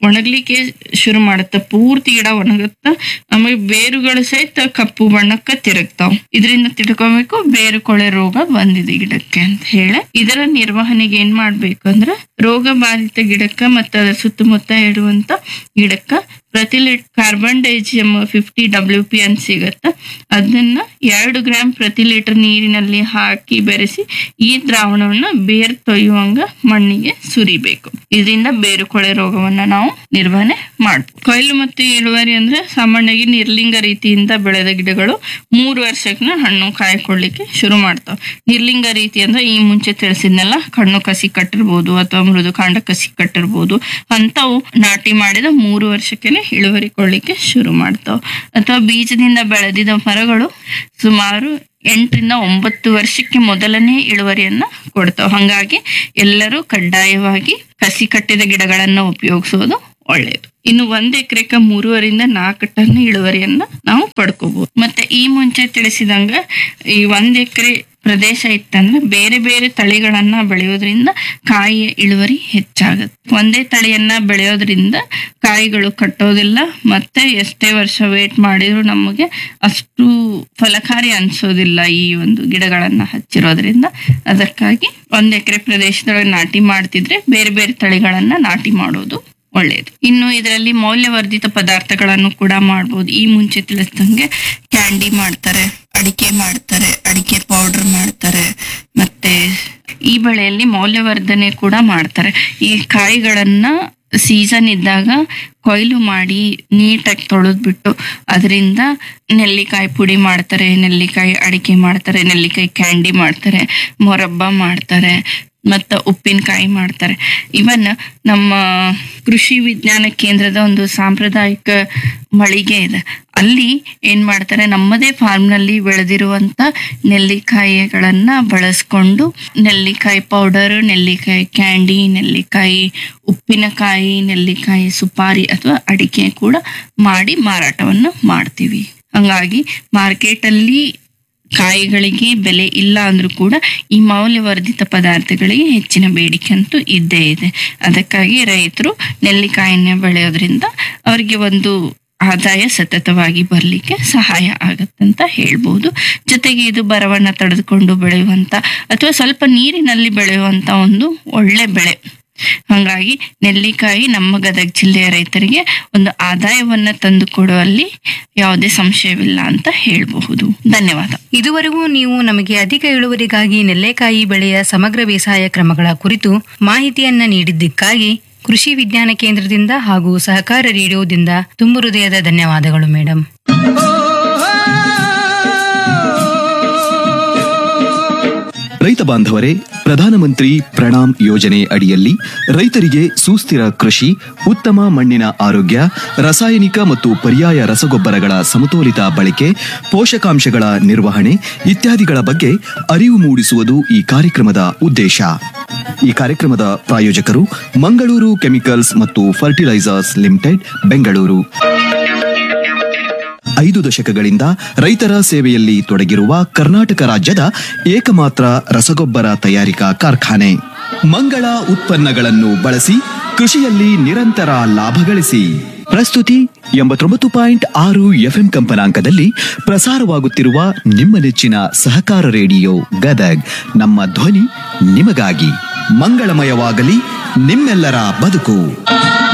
ಒಣಗ್ಲಿಕ್ಕೆ ಶುರು ಮಾಡುತ್ತೆ ಪೂರ್ತಿ ಗಿಡ ಒಣಗುತ್ತ ಆಮೇಲೆ ಬೇರುಗಳು ಸಹಿತ ಕಪ್ಪು ಬಣ್ಣಕ್ಕೆ ತಿರುಗ್ತಾವ್ ಇದರಿಂದ ತಿಳ್ಕೊಬೇಕು ಬೇರು ಕೊಳೆ ರೋಗ ಬಂದಿದೆ ಗಿಡಕ್ಕೆ ಅಂತ ಹೇಳಿ ಇದರ ನಿರ್ವಹಣೆಗೆ ಏನ್ ಮಾಡ್ಬೇಕು ಅಂದ್ರೆ ರೋಗ ಬಾಧಿತ ಗಿಡಕ್ಕ ಮತ್ತು ಅದರ ಸುತ್ತಮುತ್ತ ಇಡುವಂತ ಗಿಡಕ್ಕ ಪ್ರತಿ litre carbendazim fifty W P ಅಂತ ಸಿಗತ್ತ ಅದನ್ನ ಎರಡು ಗ್ರಾಮ್ ಪ್ರತಿ ಲೀಟರ್ ನೀರಿನಲ್ಲಿ ಹಾಕಿ ಬೆರೆಸಿ ಈ ದ್ರಾವಣವನ್ನ ಬೇರ್ ತೊಯ್ಯುವಂಗ ಮಣ್ಣಿಗೆ ಸುರಿಬೇಕು ಇದರಿಂದ ಬೇರು ಕೊಳೆ ರೋಗವನ್ನ ನಾವು ನಿರ್ವಹಣೆ ಮಾಡ್ಬೋದು ಕೊಯ್ಲು ಮತ್ತು ಇಳುವರಿ ಅಂದ್ರೆ ಸಾಮಾನ್ಯವಾಗಿ ನಿರ್ಲಿಂಗ ರೀತಿಯಿಂದ ಬೆಳೆದ ಗಿಡಗಳು ಮೂರು ವರ್ಷಕ್ಕೆ ಹಣ್ಣು ಕಾಯಿ ಕೊಡ್ಲಿಕ್ಕೆ ಶುರು ಮಾಡ್ತಾವ ನಿರ್ಲಿಂಗ ರೀತಿ ಅಂದ್ರೆ ಈ ಮುಂಚೆ ತಿಳಿಸಿದ್ನೆಲ್ಲ ಕಣ್ಣು ಕಸಿ ಕಟ್ಟಿರ್ಬೋದು ಅಥವಾ ಮೃದು ಕಾಂಡ ಕಸಿ ಕಟ್ಟಿರ್ಬೋದು ಅಂತವು ನಾಟಿ ಮಾಡಿದ ಮೂರು ವರ್ಷಕ್ಕೆ ಇಳುವರಿ ಕೊಡ್ಲಿಕ್ಕೆ ಶುರು ಮಾಡ್ತಾವ ಅಥವಾ ಬೀಜದಿಂದ ಬೆಳೆದಿದ ಮರಗಳು ಸುಮಾರು ಎಂಟರಿಂದ ಒಂಬತ್ತು ವರ್ಷಕ್ಕೆ ಮೊದಲನೇ ಇಳುವರಿಯನ್ನ ಕೊಡ್ತಾವ ಹಂಗಾಗಿ ಎಲ್ಲರೂ ಕಡ್ಡಾಯವಾಗಿ ಕಸಿ ಕಟ್ಟಿದ ಗಿಡಗಳನ್ನ ಉಪಯೋಗಿಸೋದು ಒಳ್ಳೆಯದು ಇನ್ನು ಒಂದ್ ಎಕರೆಕ ಮೂರುವರಿಂದ ನಾಲ್ಕು ಟನ್ ಇಳುವರಿಯನ್ನ ನಾವು ಪಡ್ಕೋಬಹುದು ಮತ್ತೆ ಈ ಮುಂಚೆ ತಿಳಿಸಿದಂಗ ಈ ಒಂದ್ ಎಕರೆ ಪ್ರದೇಶ ಇತ್ತಂದ್ರೆ ಬೇರೆ ಬೇರೆ ತಳಿಗಳನ್ನ ಬೆಳೆಯೋದ್ರಿಂದ ಕಾಯಿಯ ಇಳುವರಿ ಹೆಚ್ಚಾಗುತ್ತೆ ಒಂದೇ ತಳಿಯನ್ನ ಬೆಳೆಯೋದ್ರಿಂದ ಕಾಯಿಗಳು ಕಟ್ಟೋದಿಲ್ಲ ಮತ್ತೆ ಎಷ್ಟೇ ವರ್ಷ ವೇಟ್ ಮಾಡಿದ್ರು ನಮಗೆ ಅಷ್ಟು ಫಲಕಾರಿ ಅನ್ಸೋದಿಲ್ಲ ಈ ಒಂದು ಗಿಡಗಳನ್ನ ಹಚ್ಚಿರೋದ್ರಿಂದ ಅದಕ್ಕಾಗಿ ಒಂದ್ ಎಕರೆ ಪ್ರದೇಶದೊಳಗೆ ನಾಟಿ ಮಾಡ್ತಿದ್ರೆ ಬೇರೆ ಬೇರೆ ತಳಿಗಳನ್ನ ನಾಟಿ ಮಾಡೋದು ಒಳ್ಳೆಯದು ಇನ್ನು ಇದರಲ್ಲಿ ಮೌಲ್ಯವರ್ಧಿತ ಪದಾರ್ಥಗಳನ್ನು ಕೂಡ ಮಾಡ್ಬೋದು ಈ ಮುಂಚೆ ತಿಳಿಸ್ದಂಗೆ ಕ್ಯಾಂಡಿ ಮಾಡ್ತಾರೆ ಅಡಿಕೆ ಮಾಡ್ತಾರೆ ಅಡಿಕೆ ಪೌಡರ್ ಮಾಡ್ತಾರೆ ಮತ್ತೆ ಈ ಬೆಳೆಯಲ್ಲಿ ಮೌಲ್ಯವರ್ಧನೆ ಕೂಡ ಮಾಡ್ತಾರೆ ಈ ಕಾಯಿಗಳನ್ನ ಸೀಸನ್ ಇದ್ದಾಗ ಕೊಯ್ಲು ಮಾಡಿ ನೀಟಾಗಿ ತೊಳೆದ್ಬಿಟ್ಟು ಅದರಿಂದ ನೆಲ್ಲಿಕಾಯಿ ಪುಡಿ ಮಾಡ್ತಾರೆ ನೆಲ್ಲಿಕಾಯಿ ಅಡಿಕೆ ಮಾಡ್ತಾರೆ ನೆಲ್ಲಿಕಾಯಿ ಕ್ಯಾಂಡಿ ಮಾಡ್ತಾರೆ ಮೊರಬ್ಬ ಮಾಡ್ತಾರೆ ಮತ್ತು ಉಪ್ಪಿನಕಾಯಿ ಮಾಡ್ತಾರೆ ಇವನ್ ನಮ್ಮ ಕೃಷಿ ವಿಜ್ಞಾನ ಕೇಂದ್ರದ ಒಂದು ಸಾಂಪ್ರದಾಯಿಕ ಮಳಿಗೆ ಇದೆ ಅಲ್ಲಿ ಏನ್ ಮಾಡ್ತಾರೆ ನಮ್ಮದೇ ಫಾರ್ಮ್ನಲ್ಲಿ ಬೆಳೆದಿರುವಂತ ನೆಲ್ಲಿಕಾಯಿಗಳನ್ನ ಬಳಸ್ಕೊಂಡು ನೆಲ್ಲಿಕಾಯಿ ಪೌಡರ್ ನೆಲ್ಲಿಕಾಯಿ ಕ್ಯಾಂಡಿ ನೆಲ್ಲಿಕಾಯಿ ಉಪ್ಪಿನಕಾಯಿ ನೆಲ್ಲಿಕಾಯಿ ಸುಪಾರಿ ಅಥವಾ ಅಡಿಕೆ ಕೂಡ ಮಾಡಿ ಮಾರಾಟವನ್ನು ಮಾಡ್ತೀವಿ ಹಂಗಾಗಿ ಮಾರ್ಕೆಟಲ್ಲಿ ಕಾಯಿಗಳಿಗೆ ಬೆಲೆ ಇಲ್ಲ ಅಂದ್ರೂ ಕೂಡ ಈ ಮೌಲ್ಯವರ್ಧಿತ ಪದಾರ್ಥಗಳಿಗೆ ಹೆಚ್ಚಿನ ಬೇಡಿಕೆ ಅಂತೂ ಇದ್ದೇ ಇದೆ ಅದಕ್ಕಾಗಿ ರೈತರು ನೆಲ್ಲಿಕಾಯಿನ ಬೆಳೆಯೋದ್ರಿಂದ ಅವರಿಗೆ ಒಂದು ಆದಾಯ ಸತತವಾಗಿ ಬರಲಿಕ್ಕೆ ಸಹಾಯ ಆಗತ್ತಂತ ಹೇಳ್ಬೋದು ಜೊತೆಗೆ ಇದು ಬರವನ್ನ ತಡೆದುಕೊಂಡು ಬೆಳೆಯುವಂತ ಅಥವಾ ಸ್ವಲ್ಪ ನೀರಿನಲ್ಲಿ ಬೆಳೆಯುವಂತ ಒಂದು ಒಳ್ಳೆ ಬೆಳೆ ಹಾಗಾಗಿ ನೆಲ್ಲಿಕಾಯಿ ನಮ್ಮ ಗದಗ ಜಿಲ್ಲೆಯ ರೈತರಿಗೆ ಒಂದು ಆದಾಯವನ್ನ ತಂದು ಕೊಡುವಲ್ಲಿ ಯಾವುದೇ ಸಂಶಯವಿಲ್ಲ ಅಂತ ಹೇಳಬಹುದು ಧನ್ಯವಾದ ಇದುವರೆಗೂ ನೀವು ನಮಗೆ ಅಧಿಕ ಇಳುವರಿಗಾಗಿ ನೆಲ್ಲೆಕಾಯಿ ಬೆಳೆಯ ಸಮಗ್ರ ಬೇಸಾಯ ಕ್ರಮಗಳ ಕುರಿತು ಮಾಹಿತಿಯನ್ನ ನೀಡಿದ್ದಕ್ಕಾಗಿ ಕೃಷಿ ವಿಜ್ಞಾನ ಕೇಂದ್ರದಿಂದ ಹಾಗೂ ಸಹಕಾರ ರೇಡಿಯೋದಿಂದ ತುಂಬ ಹೃದಯದ ಧನ್ಯವಾದಗಳು ಮೇಡಮ್ ರೈತ ಬಾಂಧವರೇ ಪ್ರಧಾನಮಂತ್ರಿ ಪ್ರಣಾಮ್ ಯೋಜನೆ ಅಡಿಯಲ್ಲಿ ರೈತರಿಗೆ ಸುಸ್ಥಿರ ಕೃಷಿ ಉತ್ತಮ ಮಣ್ಣಿನ ಆರೋಗ್ಯ ರಾಸಾಯನಿಕ ಮತ್ತು ಪರ್ಯಾಯ ರಸಗೊಬ್ಬರಗಳ ಸಮತೋಲಿತ ಬಳಕೆ ಪೋಷಕಾಂಶಗಳ ನಿರ್ವಹಣೆ ಇತ್ಯಾದಿಗಳ ಬಗ್ಗೆ ಅರಿವು ಮೂಡಿಸುವುದು ಈ ಕಾರ್ಯಕ್ರಮದ ಉದ್ದೇಶ ಈ ಕಾರ್ಯಕ್ರಮದ ಪ್ರಾಯೋಜಕರು ಮಂಗಳೂರು ಕೆಮಿಕಲ್ಸ್ ಮತ್ತು ಫರ್ಟಿಲೈಸರ್ಸ್ ಲಿಮಿಟೆಡ್ ಬೆಂಗಳೂರು ಐದು ದಶಕಗಳಿಂದ ರೈತರ ಸೇವೆಯಲ್ಲಿ ತೊಡಗಿರುವ ಕರ್ನಾಟಕ ರಾಜ್ಯದ ಏಕಮಾತ್ರ ರಸಗೊಬ್ಬರ ತಯಾರಿಕಾ ಕಾರ್ಖಾನೆ ಮಂಗಳ ಉತ್ಪನ್ನಗಳನ್ನು ಬಳಸಿ ಕೃಷಿಯಲ್ಲಿ ನಿರಂತರ ಲಾಭ ಗಳಿಸಿ ಪ್ರಸ್ತುತಿ ಎಂಬತ್ತೊಂಬತ್ತು ಪಾಯಿಂಟ್ ಆರು ಎಫ್ಎಂ ಕಂಪನಾಂಕದಲ್ಲಿ ಪ್ರಸಾರವಾಗುತ್ತಿರುವ ನಿಮ್ಮ ನೆಚ್ಚಿನ ಸಹಕಾರ ರೇಡಿಯೋ ಗದಗ್ ನಮ್ಮ ಧ್ವನಿ ನಿಮಗಾಗಿ ಮಂಗಳಮಯವಾಗಲಿ ನಿಮ್ಮೆಲ್ಲರ ಬದುಕು